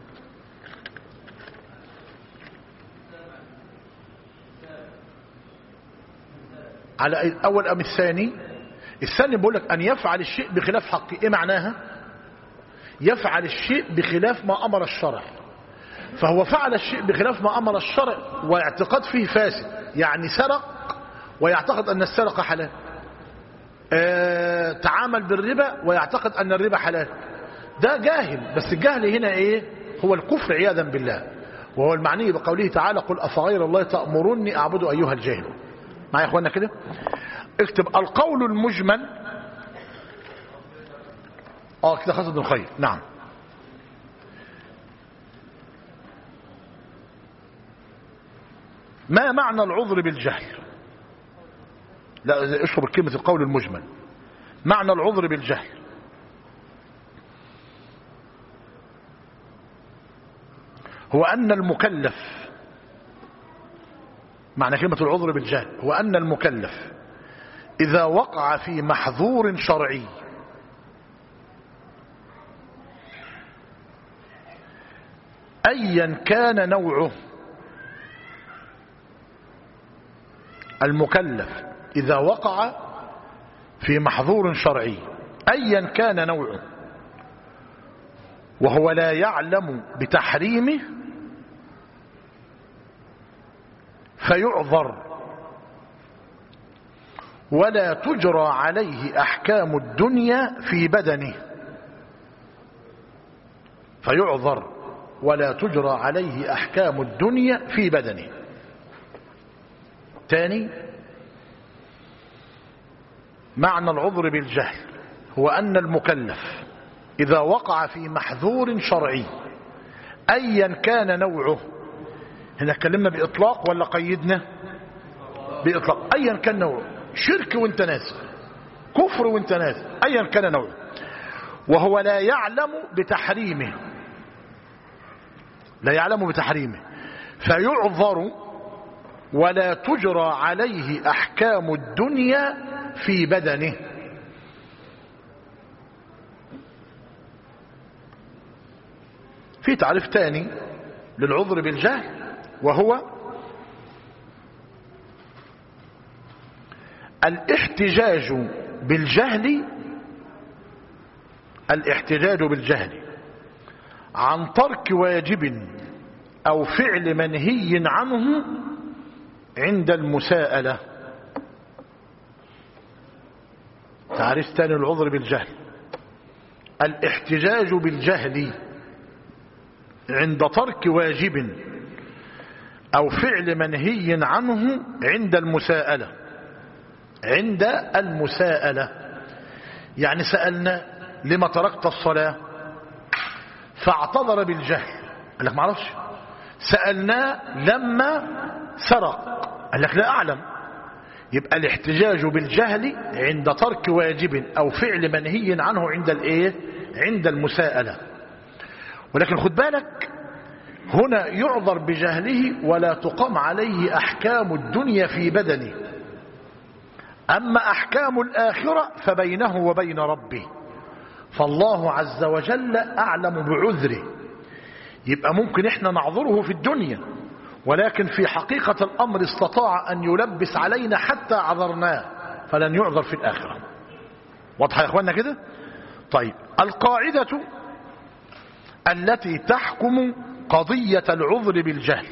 على الاول ام الثاني الثاني بيقول لك ان يفعل الشيء بخلاف حقه ايه معناها يفعل الشيء بخلاف ما امر الشرع فهو فعل الشيء بخلاف ما امر الشرع واعتقاد فيه فاسد يعني سرق ويعتقد ان السرقه حلال آه تعامل بالربا ويعتقد ان الربا حلال ده جاهل بس الجهل هنا ايه هو الكفر عياذا بالله وهو المعني بقوله تعالى قل افغير الله تامروني اعبد ايها الجاهلون معايا يا اخوانا كده اكتب القول المجمل اه كده خاص ابن الخير نعم ما معنى العذر بالجهل لا اشرب كلمة القول المجمل معنى العذر بالجهل هو أن المكلف معنى كلمة العذر بالجهل هو أن المكلف إذا وقع في محظور شرعي أيا كان نوعه المكلف إذا وقع في محظور شرعي أيا كان نوعه وهو لا يعلم بتحريمه فيعذر ولا تجرى عليه أحكام الدنيا في بدنه فيعذر ولا تجرى عليه أحكام الدنيا في بدنه تاني معنى العذر بالجهل هو أن المكلف إذا وقع في محذور شرعي أيا كان نوعه هنا اتكلمنا بإطلاق ولا قيدنا بإطلاق أيا كان نوعه شرك وانت ناسي كفر وانت ناسي أيا كان نوعه وهو لا يعلم بتحريمه لا يعلم بتحريمه فيعذر ولا تجرى عليه أحكام الدنيا في بدنه في تعريف تاني للعذر بالجهل وهو الاحتجاج بالجهل الاحتجاج بالجهل عن ترك واجب أو فعل منهي عنه عند المساءلة تعريف تاني العذر بالجهل الاحتجاج بالجهل عند ترك واجب أو فعل منهي عنه عند المساءلة عند المساءلة يعني سألنا لما تركت الصلاة فاعتذر بالجهل قال لك معرفش سألناه لما سرق قال لك لا أعلم يبقى الاحتجاج بالجهل عند ترك واجب أو فعل منهي عنه عند الايه عند المساءلة ولكن خد بالك هنا يعذر بجهله ولا تقام عليه أحكام الدنيا في بدنه أما أحكام الآخرة فبينه وبين ربه فالله عز وجل أعلم بعذره يبقى ممكن إحنا نعذره في الدنيا ولكن في حقيقة الأمر استطاع أن يلبس علينا حتى عذرناه فلن يعذر في الآخرة واضح يا أخوانا كده طيب القاعدة التي تحكم قضية العذر بالجهل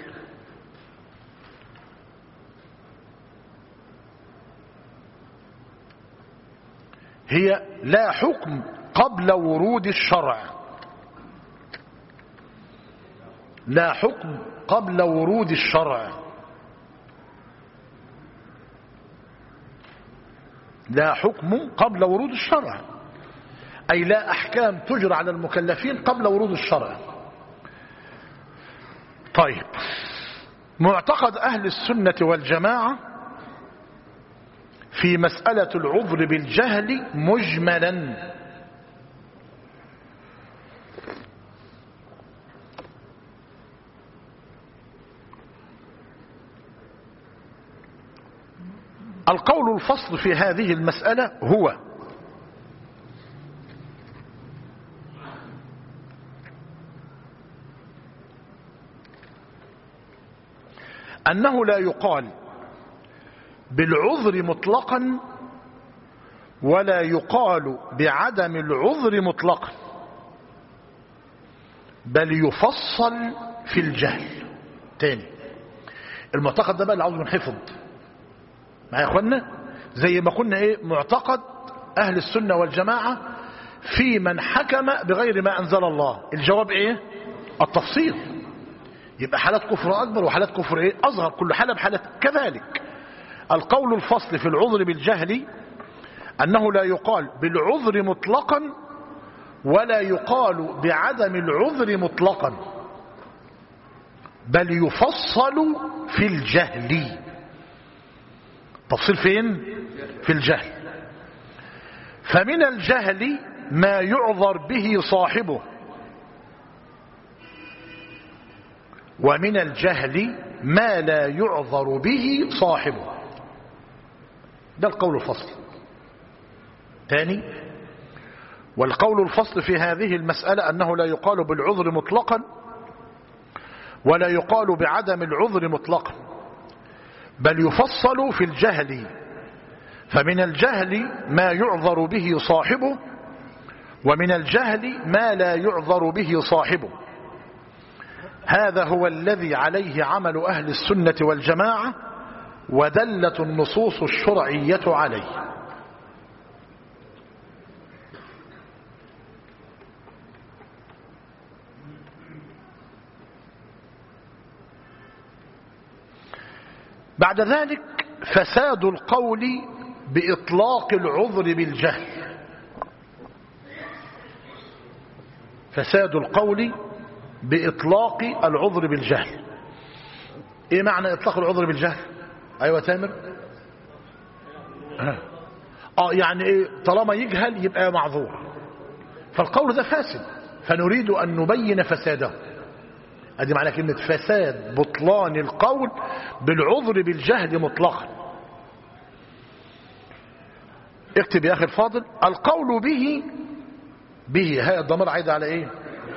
هي لا حكم قبل ورود الشرع لا حكم قبل ورود الشرع لا حكم قبل ورود الشرع أي لا أحكام تجرى على المكلفين قبل ورود الشرع طيب معتقد أهل السنة والجماعة في مسألة العذر بالجهل مجملا القول الفصل في هذه المسألة هو أنه لا يقال بالعذر مطلقا ولا يقال بعدم العذر مطلقا بل يفصل في الجهل تاني المعتقد ده بقى اللي عاوز ينحفظ معايا يا اخوانا زي ما قلنا ايه معتقد اهل السنة والجماعة في من حكم بغير ما انزل الله الجواب ايه التفصيل يبقى حالات كفر اكبر وحالات كفر ايه اصغر كل حالة بحالة كذلك القول الفصل في العذر بالجهل انه لا يقال بالعذر مطلقا ولا يقال بعدم العذر مطلقا بل يفصل في الجهل تفصيل فين في الجهل فمن الجهل ما يعذر به صاحبه ومن الجهل ما لا يعذر به صاحبه ده القول الفصل ثاني والقول الفصل في هذه المسألة أنه لا يقال بالعذر مطلقا ولا يقال بعدم العذر مطلقا بل يفصل في الجهل فمن الجهل ما يعذر به صاحبه ومن الجهل ما لا يعذر به صاحبه هذا هو الذي عليه عمل أهل السنة والجماعة ودلت النصوص الشرعية عليه بعد ذلك فساد القول بإطلاق العذر بالجهل فساد القول بإطلاق العذر بالجهل ايه معنى إطلاق العذر بالجهل ايوه تامر اه, آه يعني ايه طالما يجهل يبقى معذور فالقول ده فاسد فنريد أن نبين فساده ادي معنى كلمة فساد بطلان القول بالعذر بالجهل مطلقا اكتب يا اخي الفاضل القول به به هاي الضمير عايد على ايه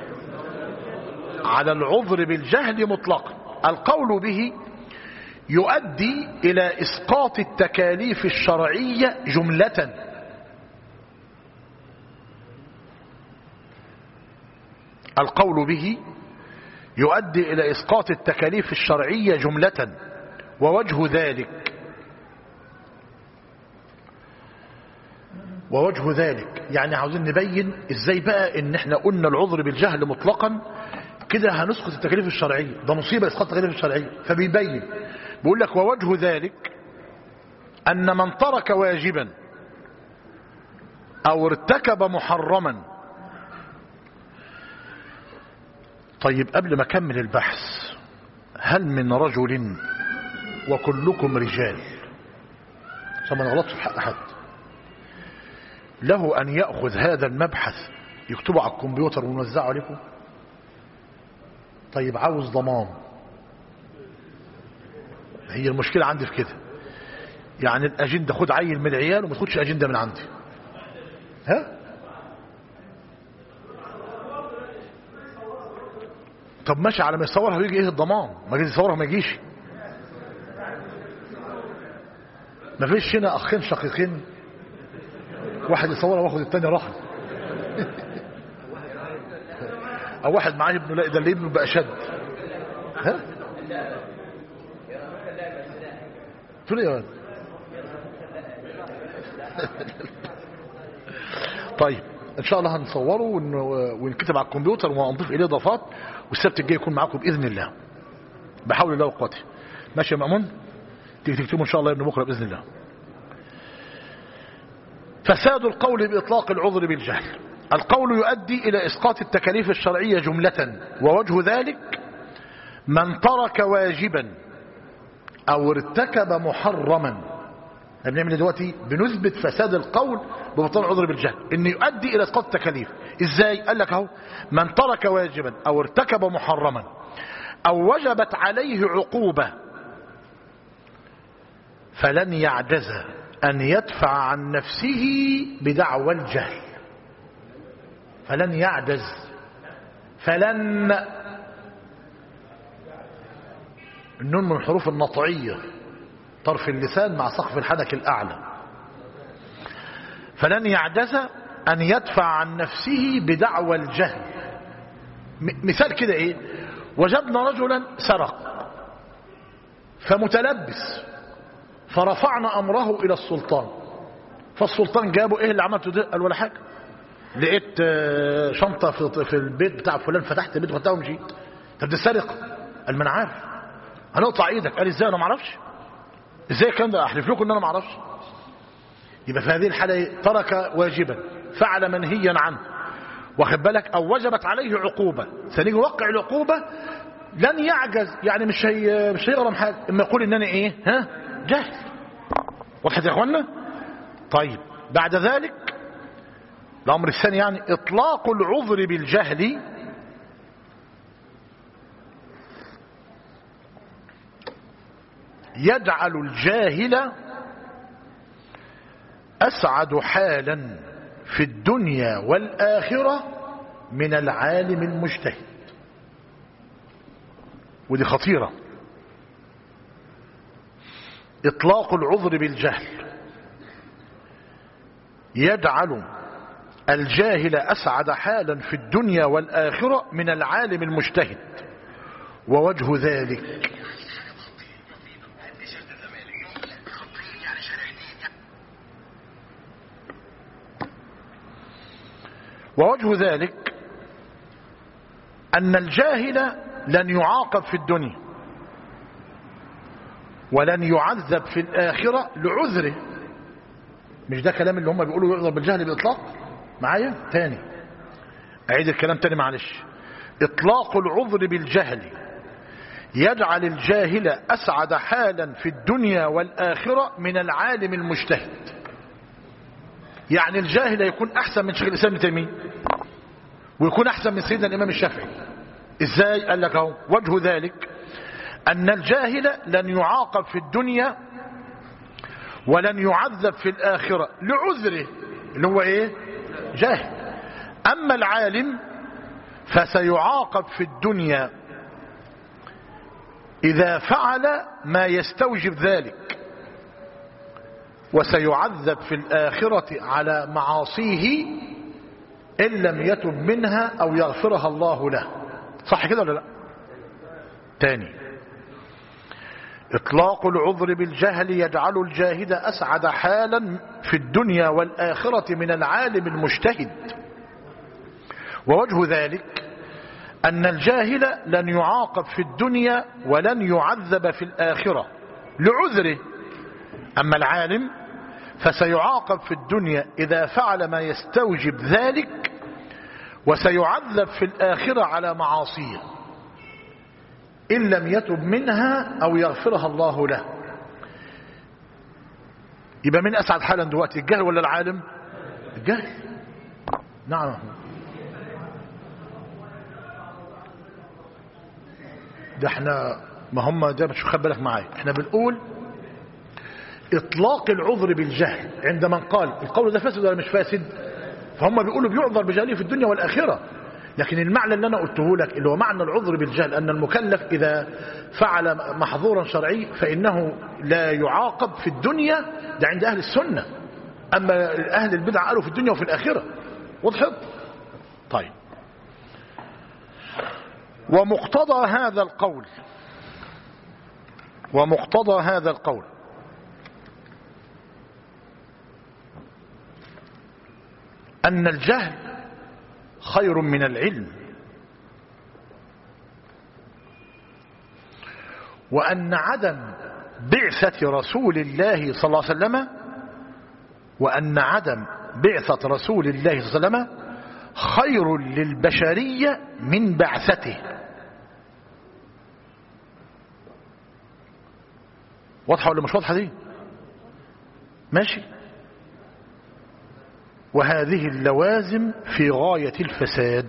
على العذر بالجهل مطلقا القول به يؤدي الى اسقاط التكاليف الشرعية جملة القول به يؤدي إلى إسقاط التكاليف الشرعية جملة ووجه ذلك ووجه ذلك يعني عاوزين نبين ازاي بقى ان احنا قلنا العذر بالجهل مطلقا كده هنسقط التكاليف الشرعية ده مصيبة اسقاط التكاليف الشرعية فبيبين بيقول لك ووجه ذلك ان من ترك واجبا أو ارتكب محرما طيب قبل ما أكمل البحث هل من رجل وكلكم رجال عشان ما نغلطش في حق حد له أن يأخذ هذا المبحث يكتبه على الكمبيوتر ونوزعه عليكم طيب عاوز ضمان هي المشكلة عندي في كده يعني الأجندة خد عيل من العيال وما تاخدش أجندة من عندي ها طب ماشي على ما يصورها ويجي ايه الضمان ما يجي يصورها ما يجيش ما فيش هنا اخين شقيقين واحد يصورها واخد التاني راح او واحد معاه ابنه لا ده اللي ابنه بقى شد ها تقول ايه يا ولد طيب ان شاء الله هنصوره ون- ونكتب على الكمبيوتر وهنضيف اليه اضافات والسبت الجاي يكون معاكم باذن الله بحول الله وقوته ماشي يا مأمون تيجي تكتبوا ان شاء الله ابن بكره باذن الله فساد القول باطلاق العذر بالجهل القول يؤدي الى اسقاط التكاليف الشرعيه جمله ووجه ذلك من ترك واجبا او ارتكب محرما احنا بنعمل إيه دلوقتي بنثبت فساد القول ببطلان العذر بالجهل ان يؤدي الى اسقاط التكاليف ازاي قال لك اهو من ترك واجبا او ارتكب محرما او وجبت عليه عقوبه فلن يعجز ان يدفع عن نفسه بدعوى الجهل فلن يعجز فلن النون من الحروف النطعيه طرف اللسان مع سقف الحنك الأعلى فلن يعجز أن يدفع عن نفسه بدعوى الجهل م- مثال كده إيه وجدنا رجلا سرق فمتلبس فرفعنا أمره إلى السلطان فالسلطان جابه إيه اللي عملته ده قال ولا حاجة لقيت آه، شنطة في في البيت بتاع فلان فتحت البيت وخدتها ومشيت طب دي سرقة قال ما انا عارف هنقطع ايدك قال ازاي انا ما اعرفش ازاي الكلام ده احلف لكم ان انا ما اعرفش يبقى في هذه الحاله إيه؟ ترك واجبا فعل منهيا عنه واخد بالك او وجبت عليه عقوبه سنيجي يوقع العقوبه لن يعجز يعني مش هي مش هيغرم حاجه اما يقول ان انا ايه ها جهل وضحت يا اخوانا طيب بعد ذلك الامر الثاني يعني اطلاق العذر بالجهل يجعل الجاهل أسعد حالا في الدنيا والآخرة من العالم المجتهد ودي خطيرة إطلاق العذر بالجهل يجعل الجاهل أسعد حالا في الدنيا والآخرة من العالم المجتهد ووجه ذلك ووجه ذلك أن الجاهل لن يعاقب في الدنيا ولن يعذب في الآخرة لعذره مش ده كلام اللي هم بيقولوا يعذر بالجهل بإطلاق معايا تاني أعيد الكلام تاني معلش إطلاق العذر بالجهل يجعل الجاهل أسعد حالا في الدنيا والآخرة من العالم المجتهد يعني الجاهل يكون أحسن من شيخ الإسلام ابن تيمية ويكون أحسن من سيدنا الإمام الشافعي إزاي قال لك اهو وجه ذلك أن الجاهل لن يعاقب في الدنيا ولن يعذب في الآخرة لعذره اللي هو إيه جاهل أما العالم فسيعاقب في الدنيا إذا فعل ما يستوجب ذلك وسيعذب في الآخرة على معاصيه إن لم يتب منها أو يغفرها الله له صح كده ولا لا تاني إطلاق العذر بالجهل يجعل الجاهد أسعد حالا في الدنيا والآخرة من العالم المجتهد ووجه ذلك أن الجاهل لن يعاقب في الدنيا ولن يعذب في الآخرة لعذره أما العالم فسيعاقب في الدنيا إذا فعل ما يستوجب ذلك وسيعذب في الآخرة على معاصيه إن لم يتب منها أو يغفرها الله له يبقى من أسعد حالا دلوقتي الجهل ولا العالم الجهل نعم ده احنا ما هم ده مش خد بالك معايا احنا بنقول اطلاق العذر بالجهل عند من قال القول ده فاسد ولا مش فاسد فهم بيقولوا بيعذر بجهله في الدنيا والآخرة لكن المعنى اللي أنا قلته لك اللي هو معنى العذر بالجهل أن المكلف إذا فعل محظورا شرعي فإنه لا يعاقب في الدنيا ده عند أهل السنة أما أهل البدع قالوا في الدنيا وفي الآخرة وضحت طيب ومقتضى هذا القول ومقتضى هذا القول أن الجهل خير من العلم وأن عدم بعثة رسول الله صلى الله عليه وسلم وأن عدم بعثة رسول الله صلى الله عليه وسلم خير للبشرية من بعثته واضحة ولا مش واضحة دي ماشي وهذه اللوازم في غاية الفساد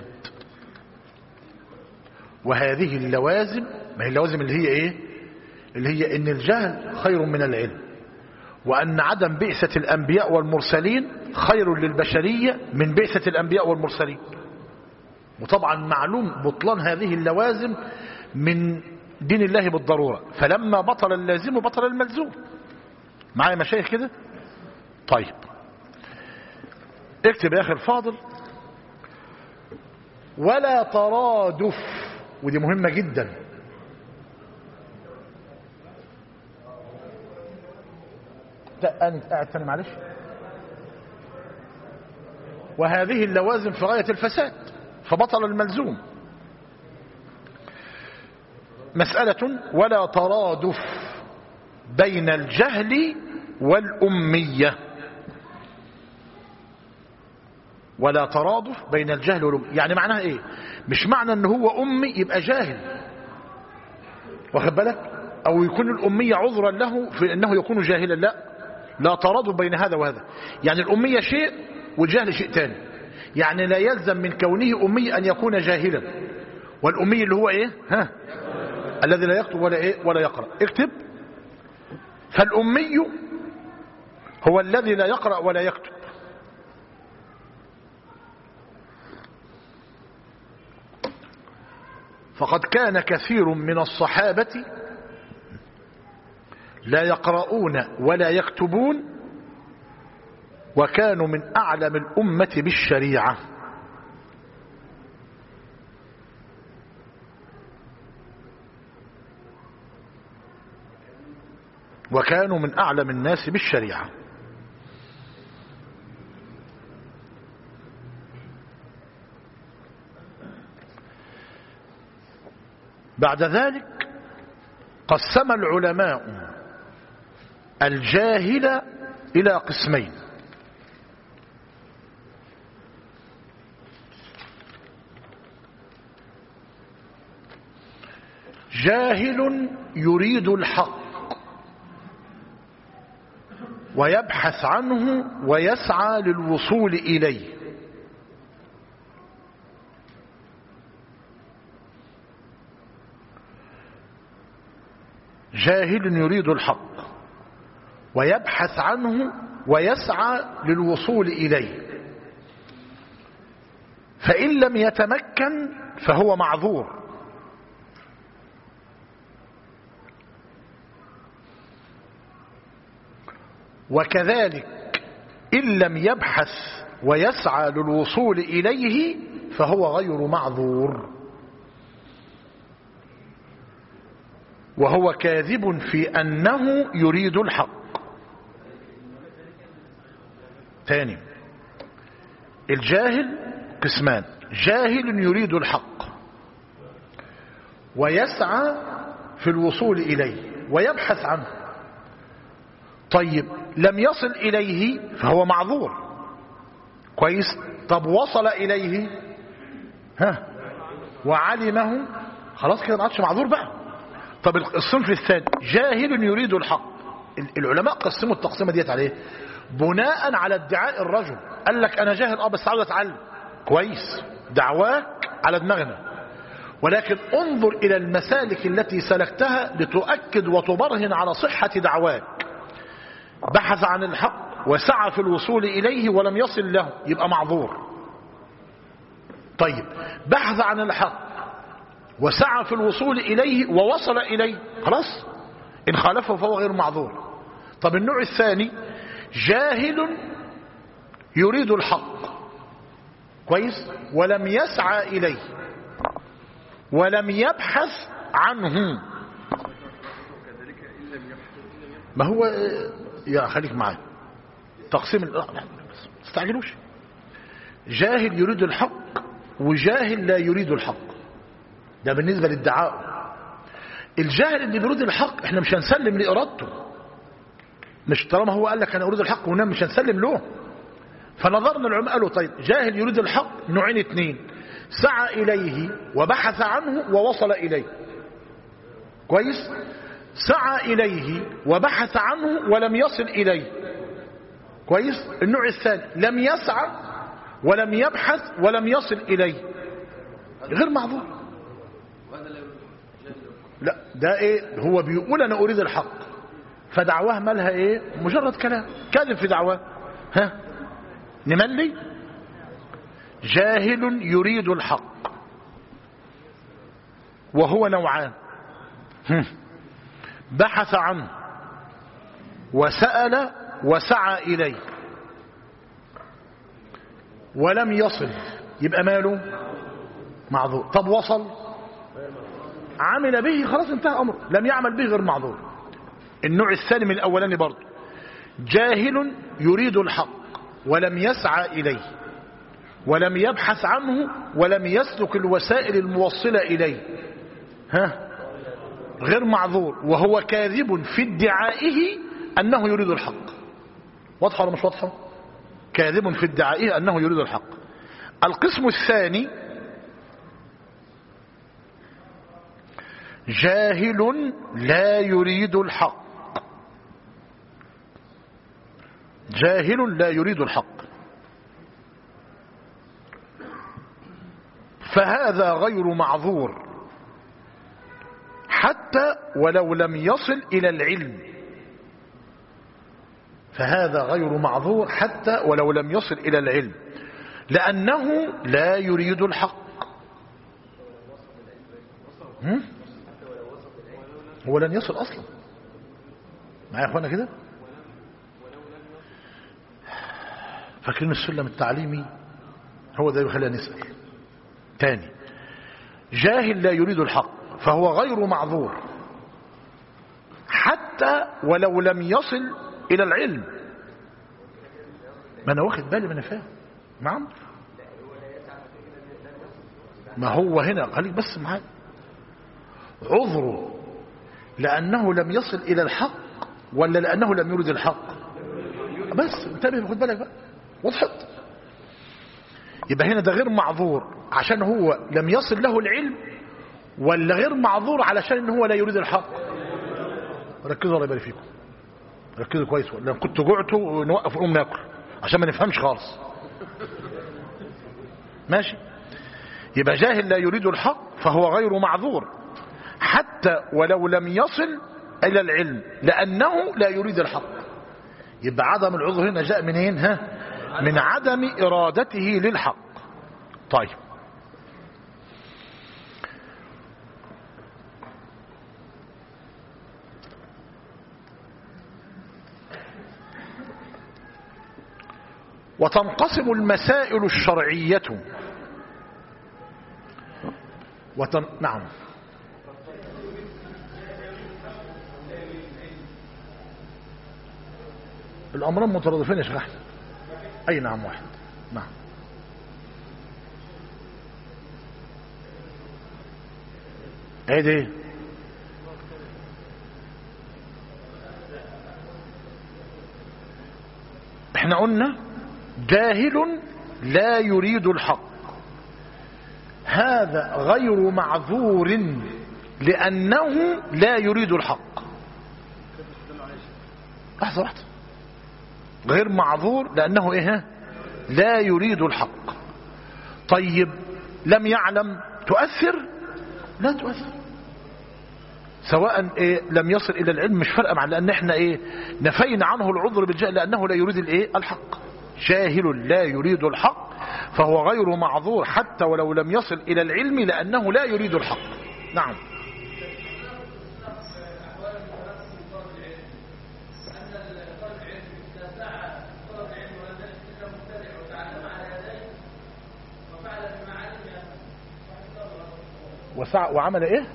وهذه اللوازم ما هي اللوازم اللي هي ايه اللي هي ان الجهل خير من العلم وان عدم بعثة الانبياء والمرسلين خير للبشرية من بعثة الانبياء والمرسلين وطبعا معلوم بطلان هذه اللوازم من دين الله بالضرورة فلما بطل اللازم بطل الملزوم معايا مشايخ كده طيب اكتب يا اخي الفاضل ولا ترادف ودي مهمة جدا لا أنا قاعد تاني معلش وهذه اللوازم في غاية الفساد فبطل الملزوم مسألة ولا ترادف بين الجهل والأمية ولا ترادف بين الجهل والأمية يعني معناها ايه مش معنى ان هو أمي يبقى جاهل واخد بالك او يكون الأمية عذرا له في انه يكون جاهلا لا لا ترادف بين هذا وهذا يعني الأمية شيء والجهل شيء تاني يعني لا يلزم من كونه أمي أن يكون جاهلا والأمي اللي هو ايه ها الذي لا يكتب ولا ايه ولا يقرأ اكتب فالأمي هو الذي لا يقرأ ولا يكتب فقد كان كثير من الصحابة لا يقرؤون ولا يكتبون وكانوا من أعلم الأمة بالشريعة وكانوا من أعلم الناس بالشريعة بعد ذلك قسم العلماء الجاهل إلى قسمين جاهل يريد الحق ويبحث عنه ويسعى للوصول إليه جاهل يريد الحق ويبحث عنه ويسعى للوصول إليه فإن لم يتمكن فهو معذور وكذلك إن لم يبحث ويسعى للوصول إليه فهو غير معذور وهو كاذب في أنه يريد الحق ثاني الجاهل قسمان جاهل يريد الحق ويسعى في الوصول إليه ويبحث عنه طيب لم يصل إليه فهو معذور كويس طب وصل إليه ها وعلمه خلاص كده ما عادش معذور بقى طب الصنف الثاني جاهل يريد الحق العلماء قسموا التقسيمه ديت عليه بناء على ادعاء الرجل قال لك انا جاهل اه بس عاوز اتعلم كويس دعواك على دماغنا ولكن انظر الى المسالك التي سلكتها لتؤكد وتبرهن على صحه دعواك بحث عن الحق وسعى في الوصول اليه ولم يصل له يبقى معذور طيب بحث عن الحق وسعى في الوصول إليه ووصل إليه خلاص إن خالفه فهو غير معذور طب النوع الثاني جاهل يريد الحق كويس ولم يسعى إليه ولم يبحث عنه ما هو يا خليك معايا تقسيم لا لا تستعجلوش جاهل يريد الحق وجاهل لا يريد الحق ده بالنسبة للدعاء الجاهل اللي بيريد الحق احنا مش هنسلم لإرادته مش طالما هو قال لك انا اريد الحق ونام مش هنسلم له فنظرنا العلماء قالوا طيب جاهل يريد الحق نوعين اتنين سعى اليه وبحث عنه ووصل اليه كويس سعى اليه وبحث عنه ولم يصل اليه كويس النوع الثاني لم يسعى ولم يبحث ولم يصل اليه غير معذور لا ده ايه هو بيقول انا اريد الحق فدعواه مالها ايه مجرد كلام كاذب في دعواه ها نملي جاهل يريد الحق وهو نوعان بحث عنه وسأل وسعى إليه ولم يصل يبقى ماله معذور طب وصل عمل به خلاص انتهى أمره لم يعمل به غير معذور النوع الثاني من الأولاني برضه جاهل يريد الحق ولم يسعى إليه ولم يبحث عنه ولم يسلك الوسائل الموصلة إليه ها غير معذور وهو كاذب في ادعائه أنه يريد الحق واضحة ولا مش واضحة كاذب في ادعائه أنه يريد الحق القسم الثاني جاهل لا يريد الحق جاهل لا يريد الحق فهذا غير معذور حتى ولو لم يصل إلى العلم فهذا غير معذور حتى ولو لم يصل إلى العلم لأنه لا يريد الحق هم؟ هو لن يصل أصلا معايا يا أخوانا كده فاكرين السلم التعليمي هو ده يخلينا نسأل تاني جاهل لا يريد الحق فهو غير معذور حتى ولو لم يصل إلى العلم ما أنا واخد بالي ما أنا فاهم نعم ما هو هنا خليك بس معايا عذره لأنه لم يصل إلى الحق ولا لأنه لم يرد الحق بس انتبه خد بالك بقى وضحت يبقى هنا ده غير معذور عشان هو لم يصل له العلم ولا غير معذور علشان هو لا يريد الحق ركزوا الله يبارك فيكم ركزوا كويس لو كنت جعت ونوقف ونقوم ناكل عشان ما نفهمش خالص ماشي يبقى جاهل لا يريد الحق فهو غير معذور حتى ولو لم يصل إلى العلم لأنه لا يريد الحق يبقى عدم العذر هنا جاء منين ها من عدم إرادته للحق طيب وتنقسم المسائل الشرعية وتن... نعم الأمران مترادفين يا شيخ أحمد أي نعم واحد نعم ايه دي احنا قلنا جاهل لا يريد الحق هذا غير معذور لأنه لا يريد الحق لحظة واحدة غير معذور لأنه إيه لا يريد الحق طيب لم يعلم تؤثر لا تؤثر سواء إيه لم يصل إلى العلم مش فرق مع لأن احنا إيه نفينا عنه العذر بالجهل لأنه لا يريد الإيه الحق جاهل لا يريد الحق فهو غير معذور حتى ولو لم يصل إلى العلم لأنه لا يريد الحق نعم وسع وعمل ايه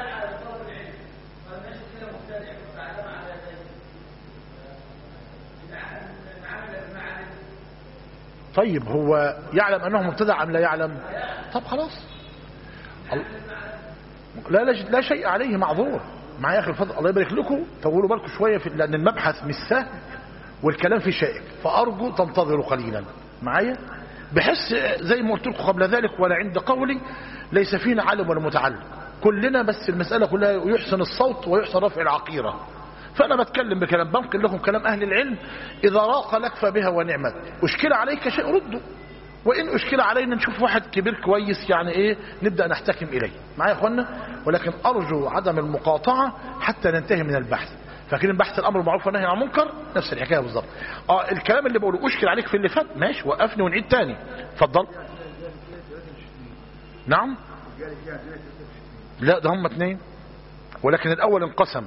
طيب هو يعلم انه مبتدع ام لا يعلم طب خلاص ال- لا لا, لا شيء عليه معذور معايا اخي الفضل الله يبارك لكم طولوا بالكم شويه في لان المبحث مش سهل والكلام فيه شائك فارجو تنتظروا قليلا معايا بحس زي ما قلت لكم قبل ذلك ولا عند قولي ليس فينا عالم ولا متعلم كلنا بس المسألة كلها يحسن الصوت ويحسن رفع العقيرة فأنا بتكلم بكلام بنقل لكم كلام أهل العلم إذا راق لك فبها ونعمت أشكل عليك شيء رده وإن أشكل علينا نشوف واحد كبير كويس يعني إيه نبدأ نحتكم إليه معايا يا أخوانا ولكن أرجو عدم المقاطعة حتى ننتهي من البحث فاكرين بحث الامر بالمعروف والنهي عن المنكر نفس الحكايه بالظبط اه الكلام اللي بقوله اشكل عليك في اللي فات ماشي وقفني ونعيد تاني اتفضل نعم لا ده هم اثنين ولكن الاول انقسم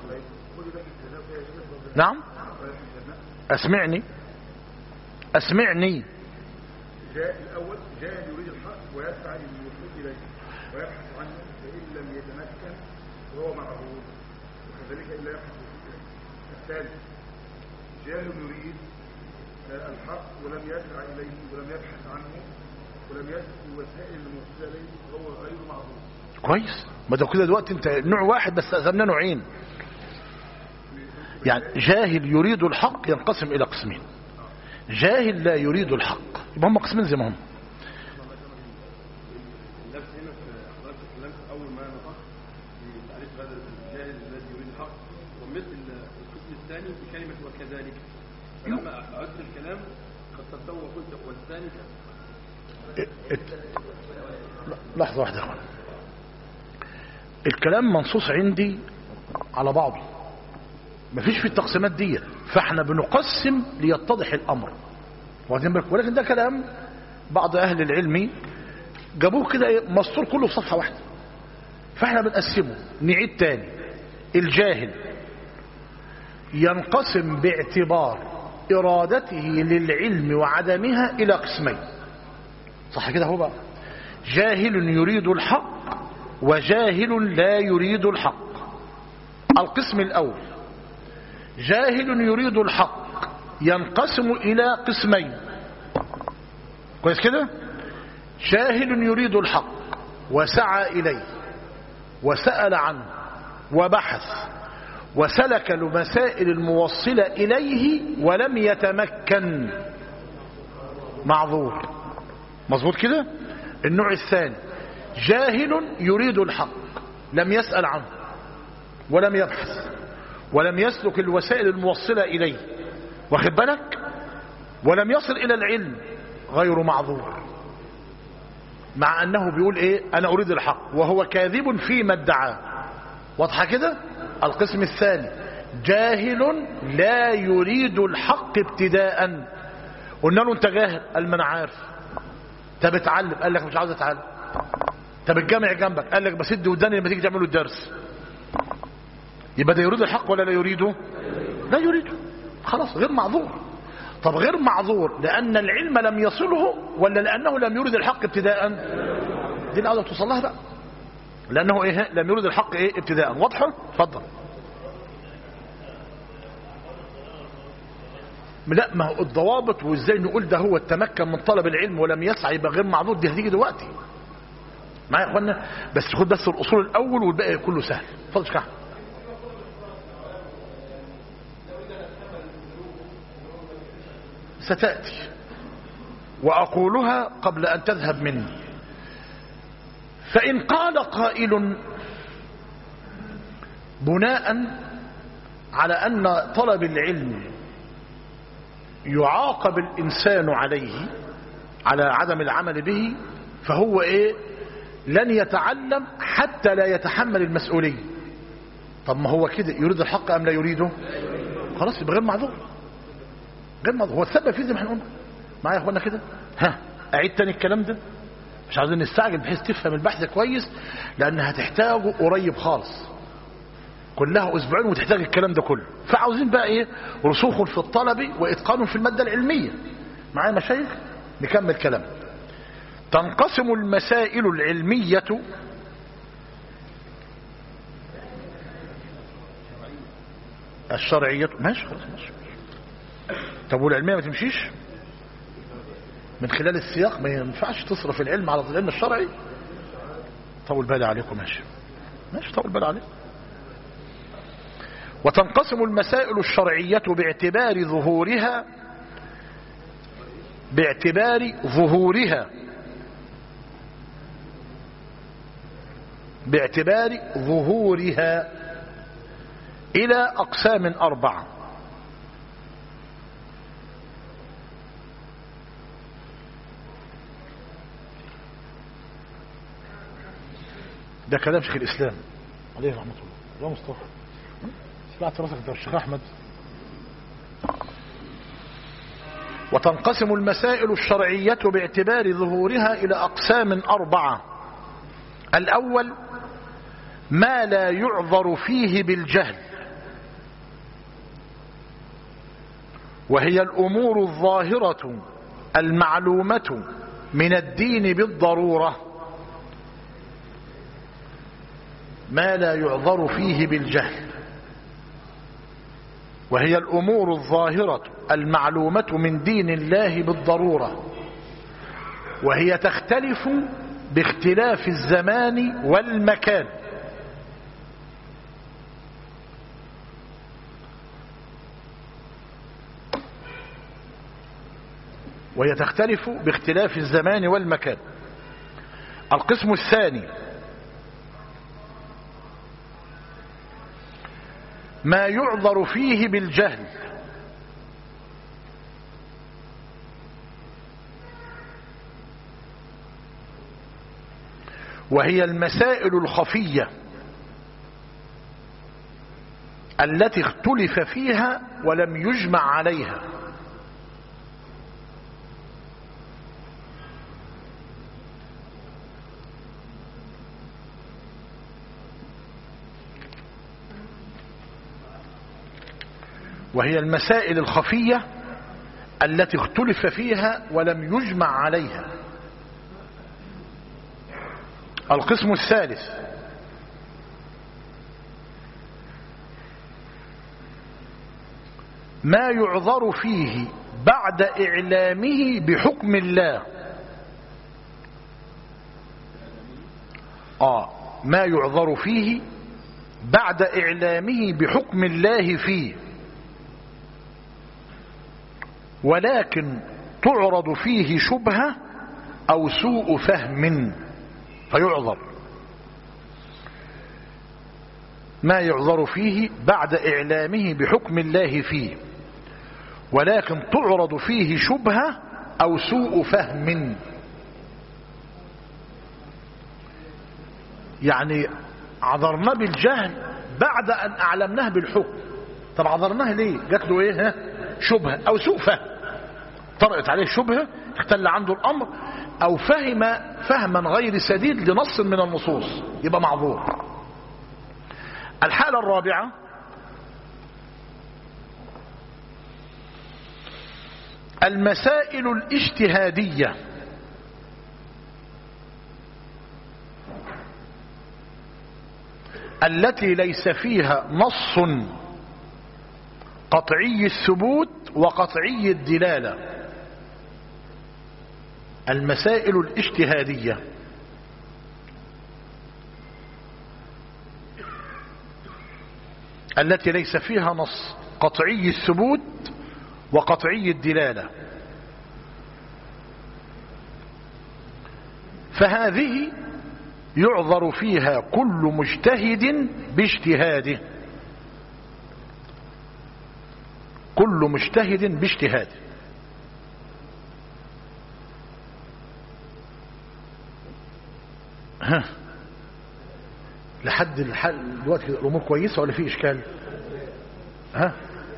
نعم اسمعني اسمعني جاء الأول جاء يريد الحق ويسعى للوصول إليه ويبحث عنه فإن لم يتمكن فهو معذور وكذلك إلا يبحث فيه الثالث جاهل يريد آه، الحق ولم يسعى إليه ولم يبحث عنه ولم يسعى الوسائل الموصلة إليه فهو غير معذور كويس ما ده كده دلوقتي انت نوع واحد بس قسمنا نوعين يعني جاهل يريد الحق ينقسم الى قسمين جاهل لا يريد الحق يبقى هم قسمين زي ما هم اللبس هنا في حضرتك اتكلمت اول ما نطقت في تعريف هذا الجاهل الذي يريد الحق ومثل القسم الثاني بكلمه وكذلك فلما اعدت الكلام خطبته وقلت والثاني كذا. ات- لحظة واحدة يا اخوان الكلام منصوص عندي على بعضه مفيش في التقسيمات دي فاحنا بنقسم ليتضح الامر واخدين بالكم ولكن ده كلام بعض اهل العلم جابوه كده ايه مسطور كله في صفحه واحده فاحنا بنقسمه نعيد تاني الجاهل ينقسم باعتبار ارادته للعلم وعدمها الى قسمين صح كده هو بقى جاهل يريد الحق وجاهل لا يريد الحق القسم الأول جاهل يريد الحق ينقسم إلى قسمين كويس كده جاهل يريد الحق وسعى إليه وسأل عنه وبحث وسلك المسائل الموصلة إليه ولم يتمكن معذور مظبوط كده النوع الثاني جاهل يريد الحق لم يسأل عنه ولم يبحث ولم يسلك الوسائل الموصلة إليه واخد بالك ولم يصل إلى العلم غير معذور مع أنه بيقول إيه أنا أريد الحق وهو كاذب فيما ادعاه واضحة كده القسم الثاني جاهل لا يريد الحق ابتداء قلنا له انت جاهل قال ما انا عارف طب اتعلم قال لك مش عاوز اتعلم طب الجامع جنبك قال لك بسد وداني لما تيجي تعملوا الدرس يبقى ده يريد الحق ولا لا يريده لا يريده خلاص غير معذور طب غير معذور لأن العلم لم يصله ولا لأنه لم يريد الحق ابتداء دي الأولى توصل لها بقى لأنه إيه لم يريد الحق إيه ابتداء واضحة اتفضل لا ما هو الضوابط وازاي نقول ده هو التمكن من طلب العلم ولم يسعى يبقى غير معذور دي هتيجي دلوقتي معايا يا اخوانا بس خد بس الاصول الاول والباقي كله سهل اتفضل شكرا ستأتي وأقولها قبل أن تذهب مني فإن قال قائل بناء على أن طلب العلم يعاقب الإنسان عليه على عدم العمل به فهو إيه لن يتعلم حتى لا يتحمل المسؤولية طب ما هو كده يريد الحق أم لا يريده خلاص يبقى غير معذور غير معذور هو السبب فيه زي ما احنا قلنا معايا يا اخوانا كده ها اعيد تاني الكلام ده مش عايزين نستعجل بحيث تفهم البحث كويس لان هتحتاجه قريب خالص كلها اسبوعين وتحتاج الكلام ده كله فعاوزين بقى ايه رسوخ في الطلب واتقان في الماده العلميه معايا مشايخ نكمل كلام تنقسم المسائل العلميه الشرعيه ماشي خلاص ماشي طب والعلميه ما تمشيش من خلال السياق ما ينفعش تصرف العلم على العلم الشرعي طول بالي عليكم ماشي ماشي طول بالي عليكم وتنقسم المسائل الشرعية باعتبار ظهورها باعتبار ظهورها باعتبار ظهورها إلى أقسام أربعة ده كلام شيخ الإسلام عليه رحمة الله يا مصطفى سمعت راسك ده الشيخ أحمد وتنقسم المسائل الشرعية باعتبار ظهورها إلى أقسام أربعة الأول ما لا يعذر فيه بالجهل وهي الأمور الظاهرة المعلومة من الدين بالضرورة ما لا يعذر فيه بالجهل وهي الأمور الظاهرة المعلومة من دين الله بالضرورة وهي تختلف باختلاف الزمان والمكان وهي تختلف باختلاف الزمان والمكان القسم الثاني ما يعذر فيه بالجهل وهي المسائل الخفية التي اختلف فيها ولم يجمع عليها وهي المسائل الخفية التي اختلف فيها ولم يجمع عليها القسم الثالث ما يعذر فيه بعد إعلامه بحكم الله آه ما يعذر فيه بعد إعلامه بحكم الله فيه ولكن تعرض فيه شبهة أو سوء فهم فيعذر ما يعذر فيه بعد إعلامه بحكم الله فيه ولكن تعرض فيه شبهة أو سوء فهم يعني عذرناه بالجهل بعد أن أعلمناه بالحكم طب عذرناه ليه جات له ايه ها شبهة أو سوء فهم طرأت عليه شبهة اختل عنده الأمر أو فهم فهما غير سديد لنص من النصوص يبقى معذور الحالة الرابعة المسائل الاجتهادية التي ليس فيها نص قطعي الثبوت وقطعي الدلالة المسائل الاجتهادية التي ليس فيها نص قطعي الثبوت وقطعي الدلالة فهذه يعذر فيها كل مجتهد باجتهاده كل مجتهد باجتهاده ها لحد الحل دلوقتي الامور كويسه ولا في اشكال ها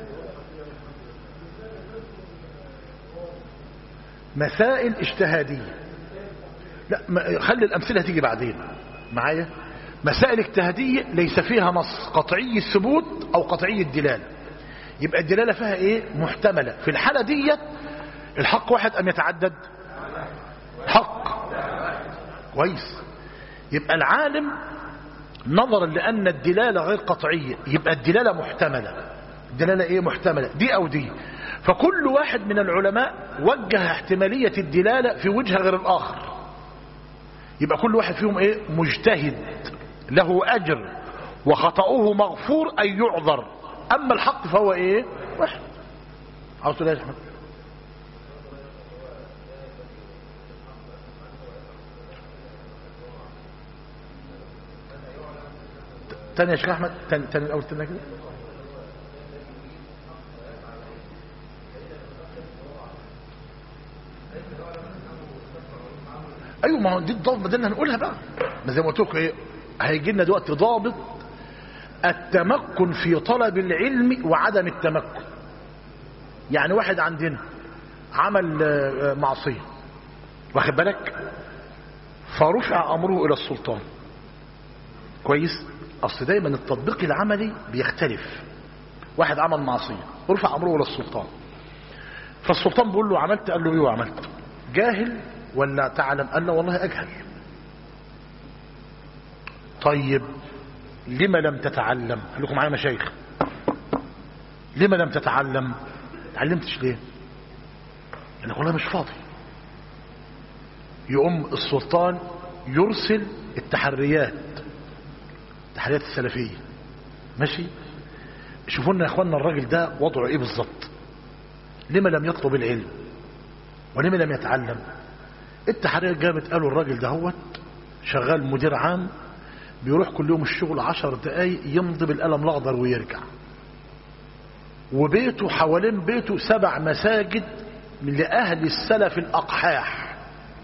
مسائل اجتهاديه لا ما- خلي الامثله تيجي بعدين معايا مسائل اجتهاديه ليس فيها نص قطعي الثبوت او قطعي الدلاله يبقى الدلاله فيها ايه محتمله في الحاله ديت الحق واحد ام يتعدد حق كويس يبقى العالم نظرا لأن الدلالة غير قطعية يبقى الدلالة محتملة الدلالة ايه محتملة دي او دي فكل واحد من العلماء وجه احتمالية الدلالة في وجه غير الآخر يبقى كل واحد فيهم ايه مجتهد له أجر وخطأه مغفور أي يعذر أما الحق فهو ايه واحد عاوز تقول ايه يا أحمد؟ تاني يا شيخ احمد تاني, تاني الاول تاني كده ايوه ما هو دي الضابط دي اللي هنقولها بقى ما زي ما قلت لكم ايه هيجي لنا دلوقتي ضابط التمكن في طلب العلم وعدم التمكن يعني واحد عندنا عمل آه، آه، معصيه واخد بالك فرفع امره الى السلطان كويس اصل دايما التطبيق العملي بيختلف واحد عمل معصيه رفع امره الى السلطان فالسلطان بيقول له عملت قال له ايه وعملت جاهل ولا تعلم قال له والله اجهل طيب لما لم تتعلم قال لكم معايا مشايخ لما لم تتعلم تعلمتش ليه قال لك والله مش فاضي يقوم السلطان يرسل التحريات التحريات السلفية ماشي شوفوا لنا يا اخوانا الراجل ده وضعه ايه بالظبط لما لم يطلب العلم ولما لم يتعلم التحريات جابت قالوا الراجل ده هو شغال مدير عام بيروح كل يوم الشغل عشر دقايق يمضي بالقلم الاخضر ويرجع وبيته حوالين بيته سبع مساجد من لأهل السلف الأقحاح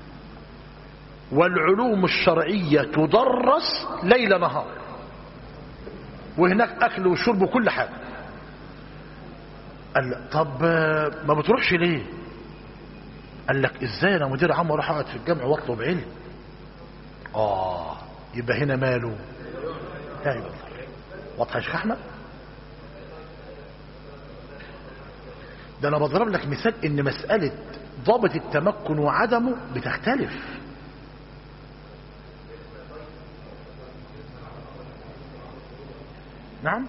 والعلوم الشرعية تدرس ليل نهار وهناك أكل وشرب وكل حاجة قال لا، طب آه، ما بتروحش ليه قال لك ازاي انا مدير عام واروح اقعد في الجامع واطلب علم اه يبقى هنا ماله لا يبقى واضحه يا شيخ احمد ده انا بضرب لك مثال ان مساله ضابط التمكن وعدمه بتختلف نعم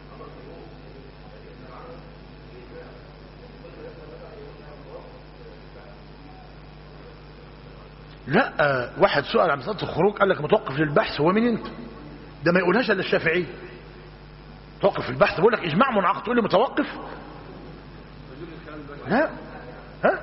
لا آه، واحد سؤال عن مسألة الخروج قال لك متوقف للبحث هو مين انت ده ما يقولهاش الا الشافعي توقف البحث بقول لك اجماع منعقد تقول لي متوقف لا ها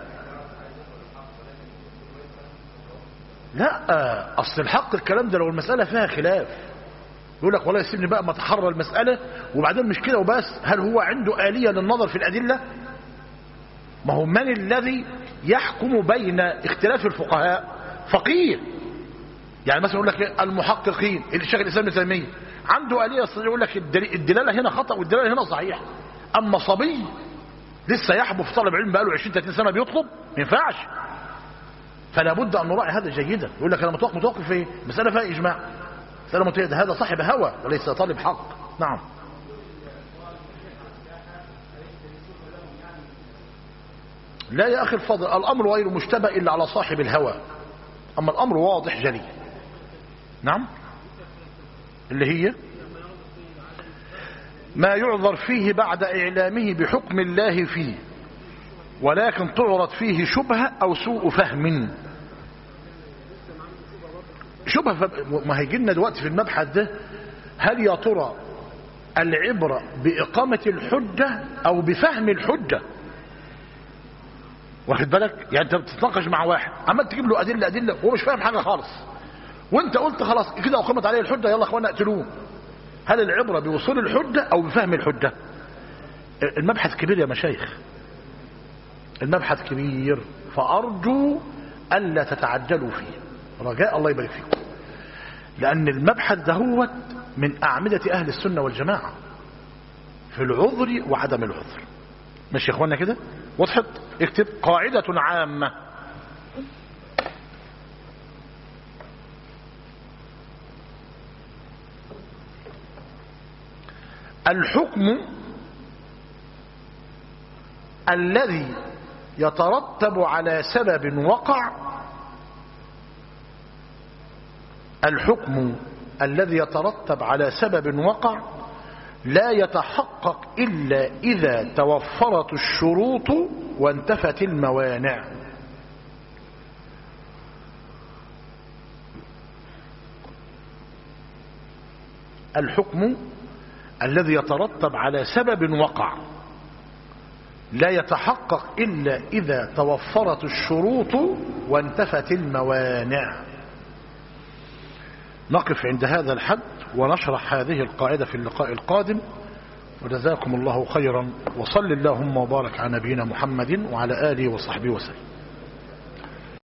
لا آه، اصل الحق الكلام ده لو المسألة فيها خلاف يقول لك والله يسيبني بقى ما اتحرى المسألة وبعدين مش كده وبس هل هو عنده آلية للنظر في الأدلة ما هو من الذي يحكم بين اختلاف الفقهاء فقيه يعني مثلا يقول لك إيه؟ المحققين الشيخ الاسلام ابن تيميه عنده آلية يستطيع يقول لك الدل- الدلاله هنا خطا والدلاله هنا صحيح اما صبي لسه يحبو في طلب علم بقاله 20 30 سنه بيطلب ما ينفعش فلا بد ان نراعي هذا جيدا يقول لك انا متوقف متوقف في ايه مساله فيها اجماع مساله متوقف هذا صاحب هوى وليس طالب حق نعم لا يا أخي الفضل الأمر غير مشتبه إلا على صاحب الهوى أما الأمر واضح جلي نعم اللي هي ما يعذر فيه بعد إعلامه بحكم الله فيه ولكن تعرض فيه شبهة أو سوء فهم شبهة ف... ما هيجي لنا دلوقتي في المبحث ده هل يا ترى العبرة بإقامة الحجة أو بفهم الحجة واخد بالك يعني انت بتتناقش مع واحد عمال تجيب له ادله ادله وهو مش فاهم حاجه خالص وانت قلت خلاص كده اقيمت عليه الحجه يلا يا اخوانا اقتلوه هل العبره بوصول الحجه او بفهم الحجه المبحث كبير يا مشايخ المبحث كبير فارجو الا تتعجلوا فيه رجاء الله يبارك فيكم لان المبحث دهوت من اعمده اهل السنه والجماعه في العذر وعدم العذر ماشي يا اخوانا كده وضحت اكتب قاعدة عامة الحكم الذي يترتب على سبب وقع الحكم الذي يترتب على سبب وقع لا يتحقق إلا إذا توفرت الشروط وانتفت الموانع الحكم الذي يترتب على سبب وقع لا يتحقق إلا إذا توفرت الشروط وانتفت الموانع نقف عند هذا الحد ونشرح هذه القاعدة في اللقاء القادم وجزاكم الله خيرا وصل اللهم وبارك على نبينا محمد وعلى آله وصحبه وسلم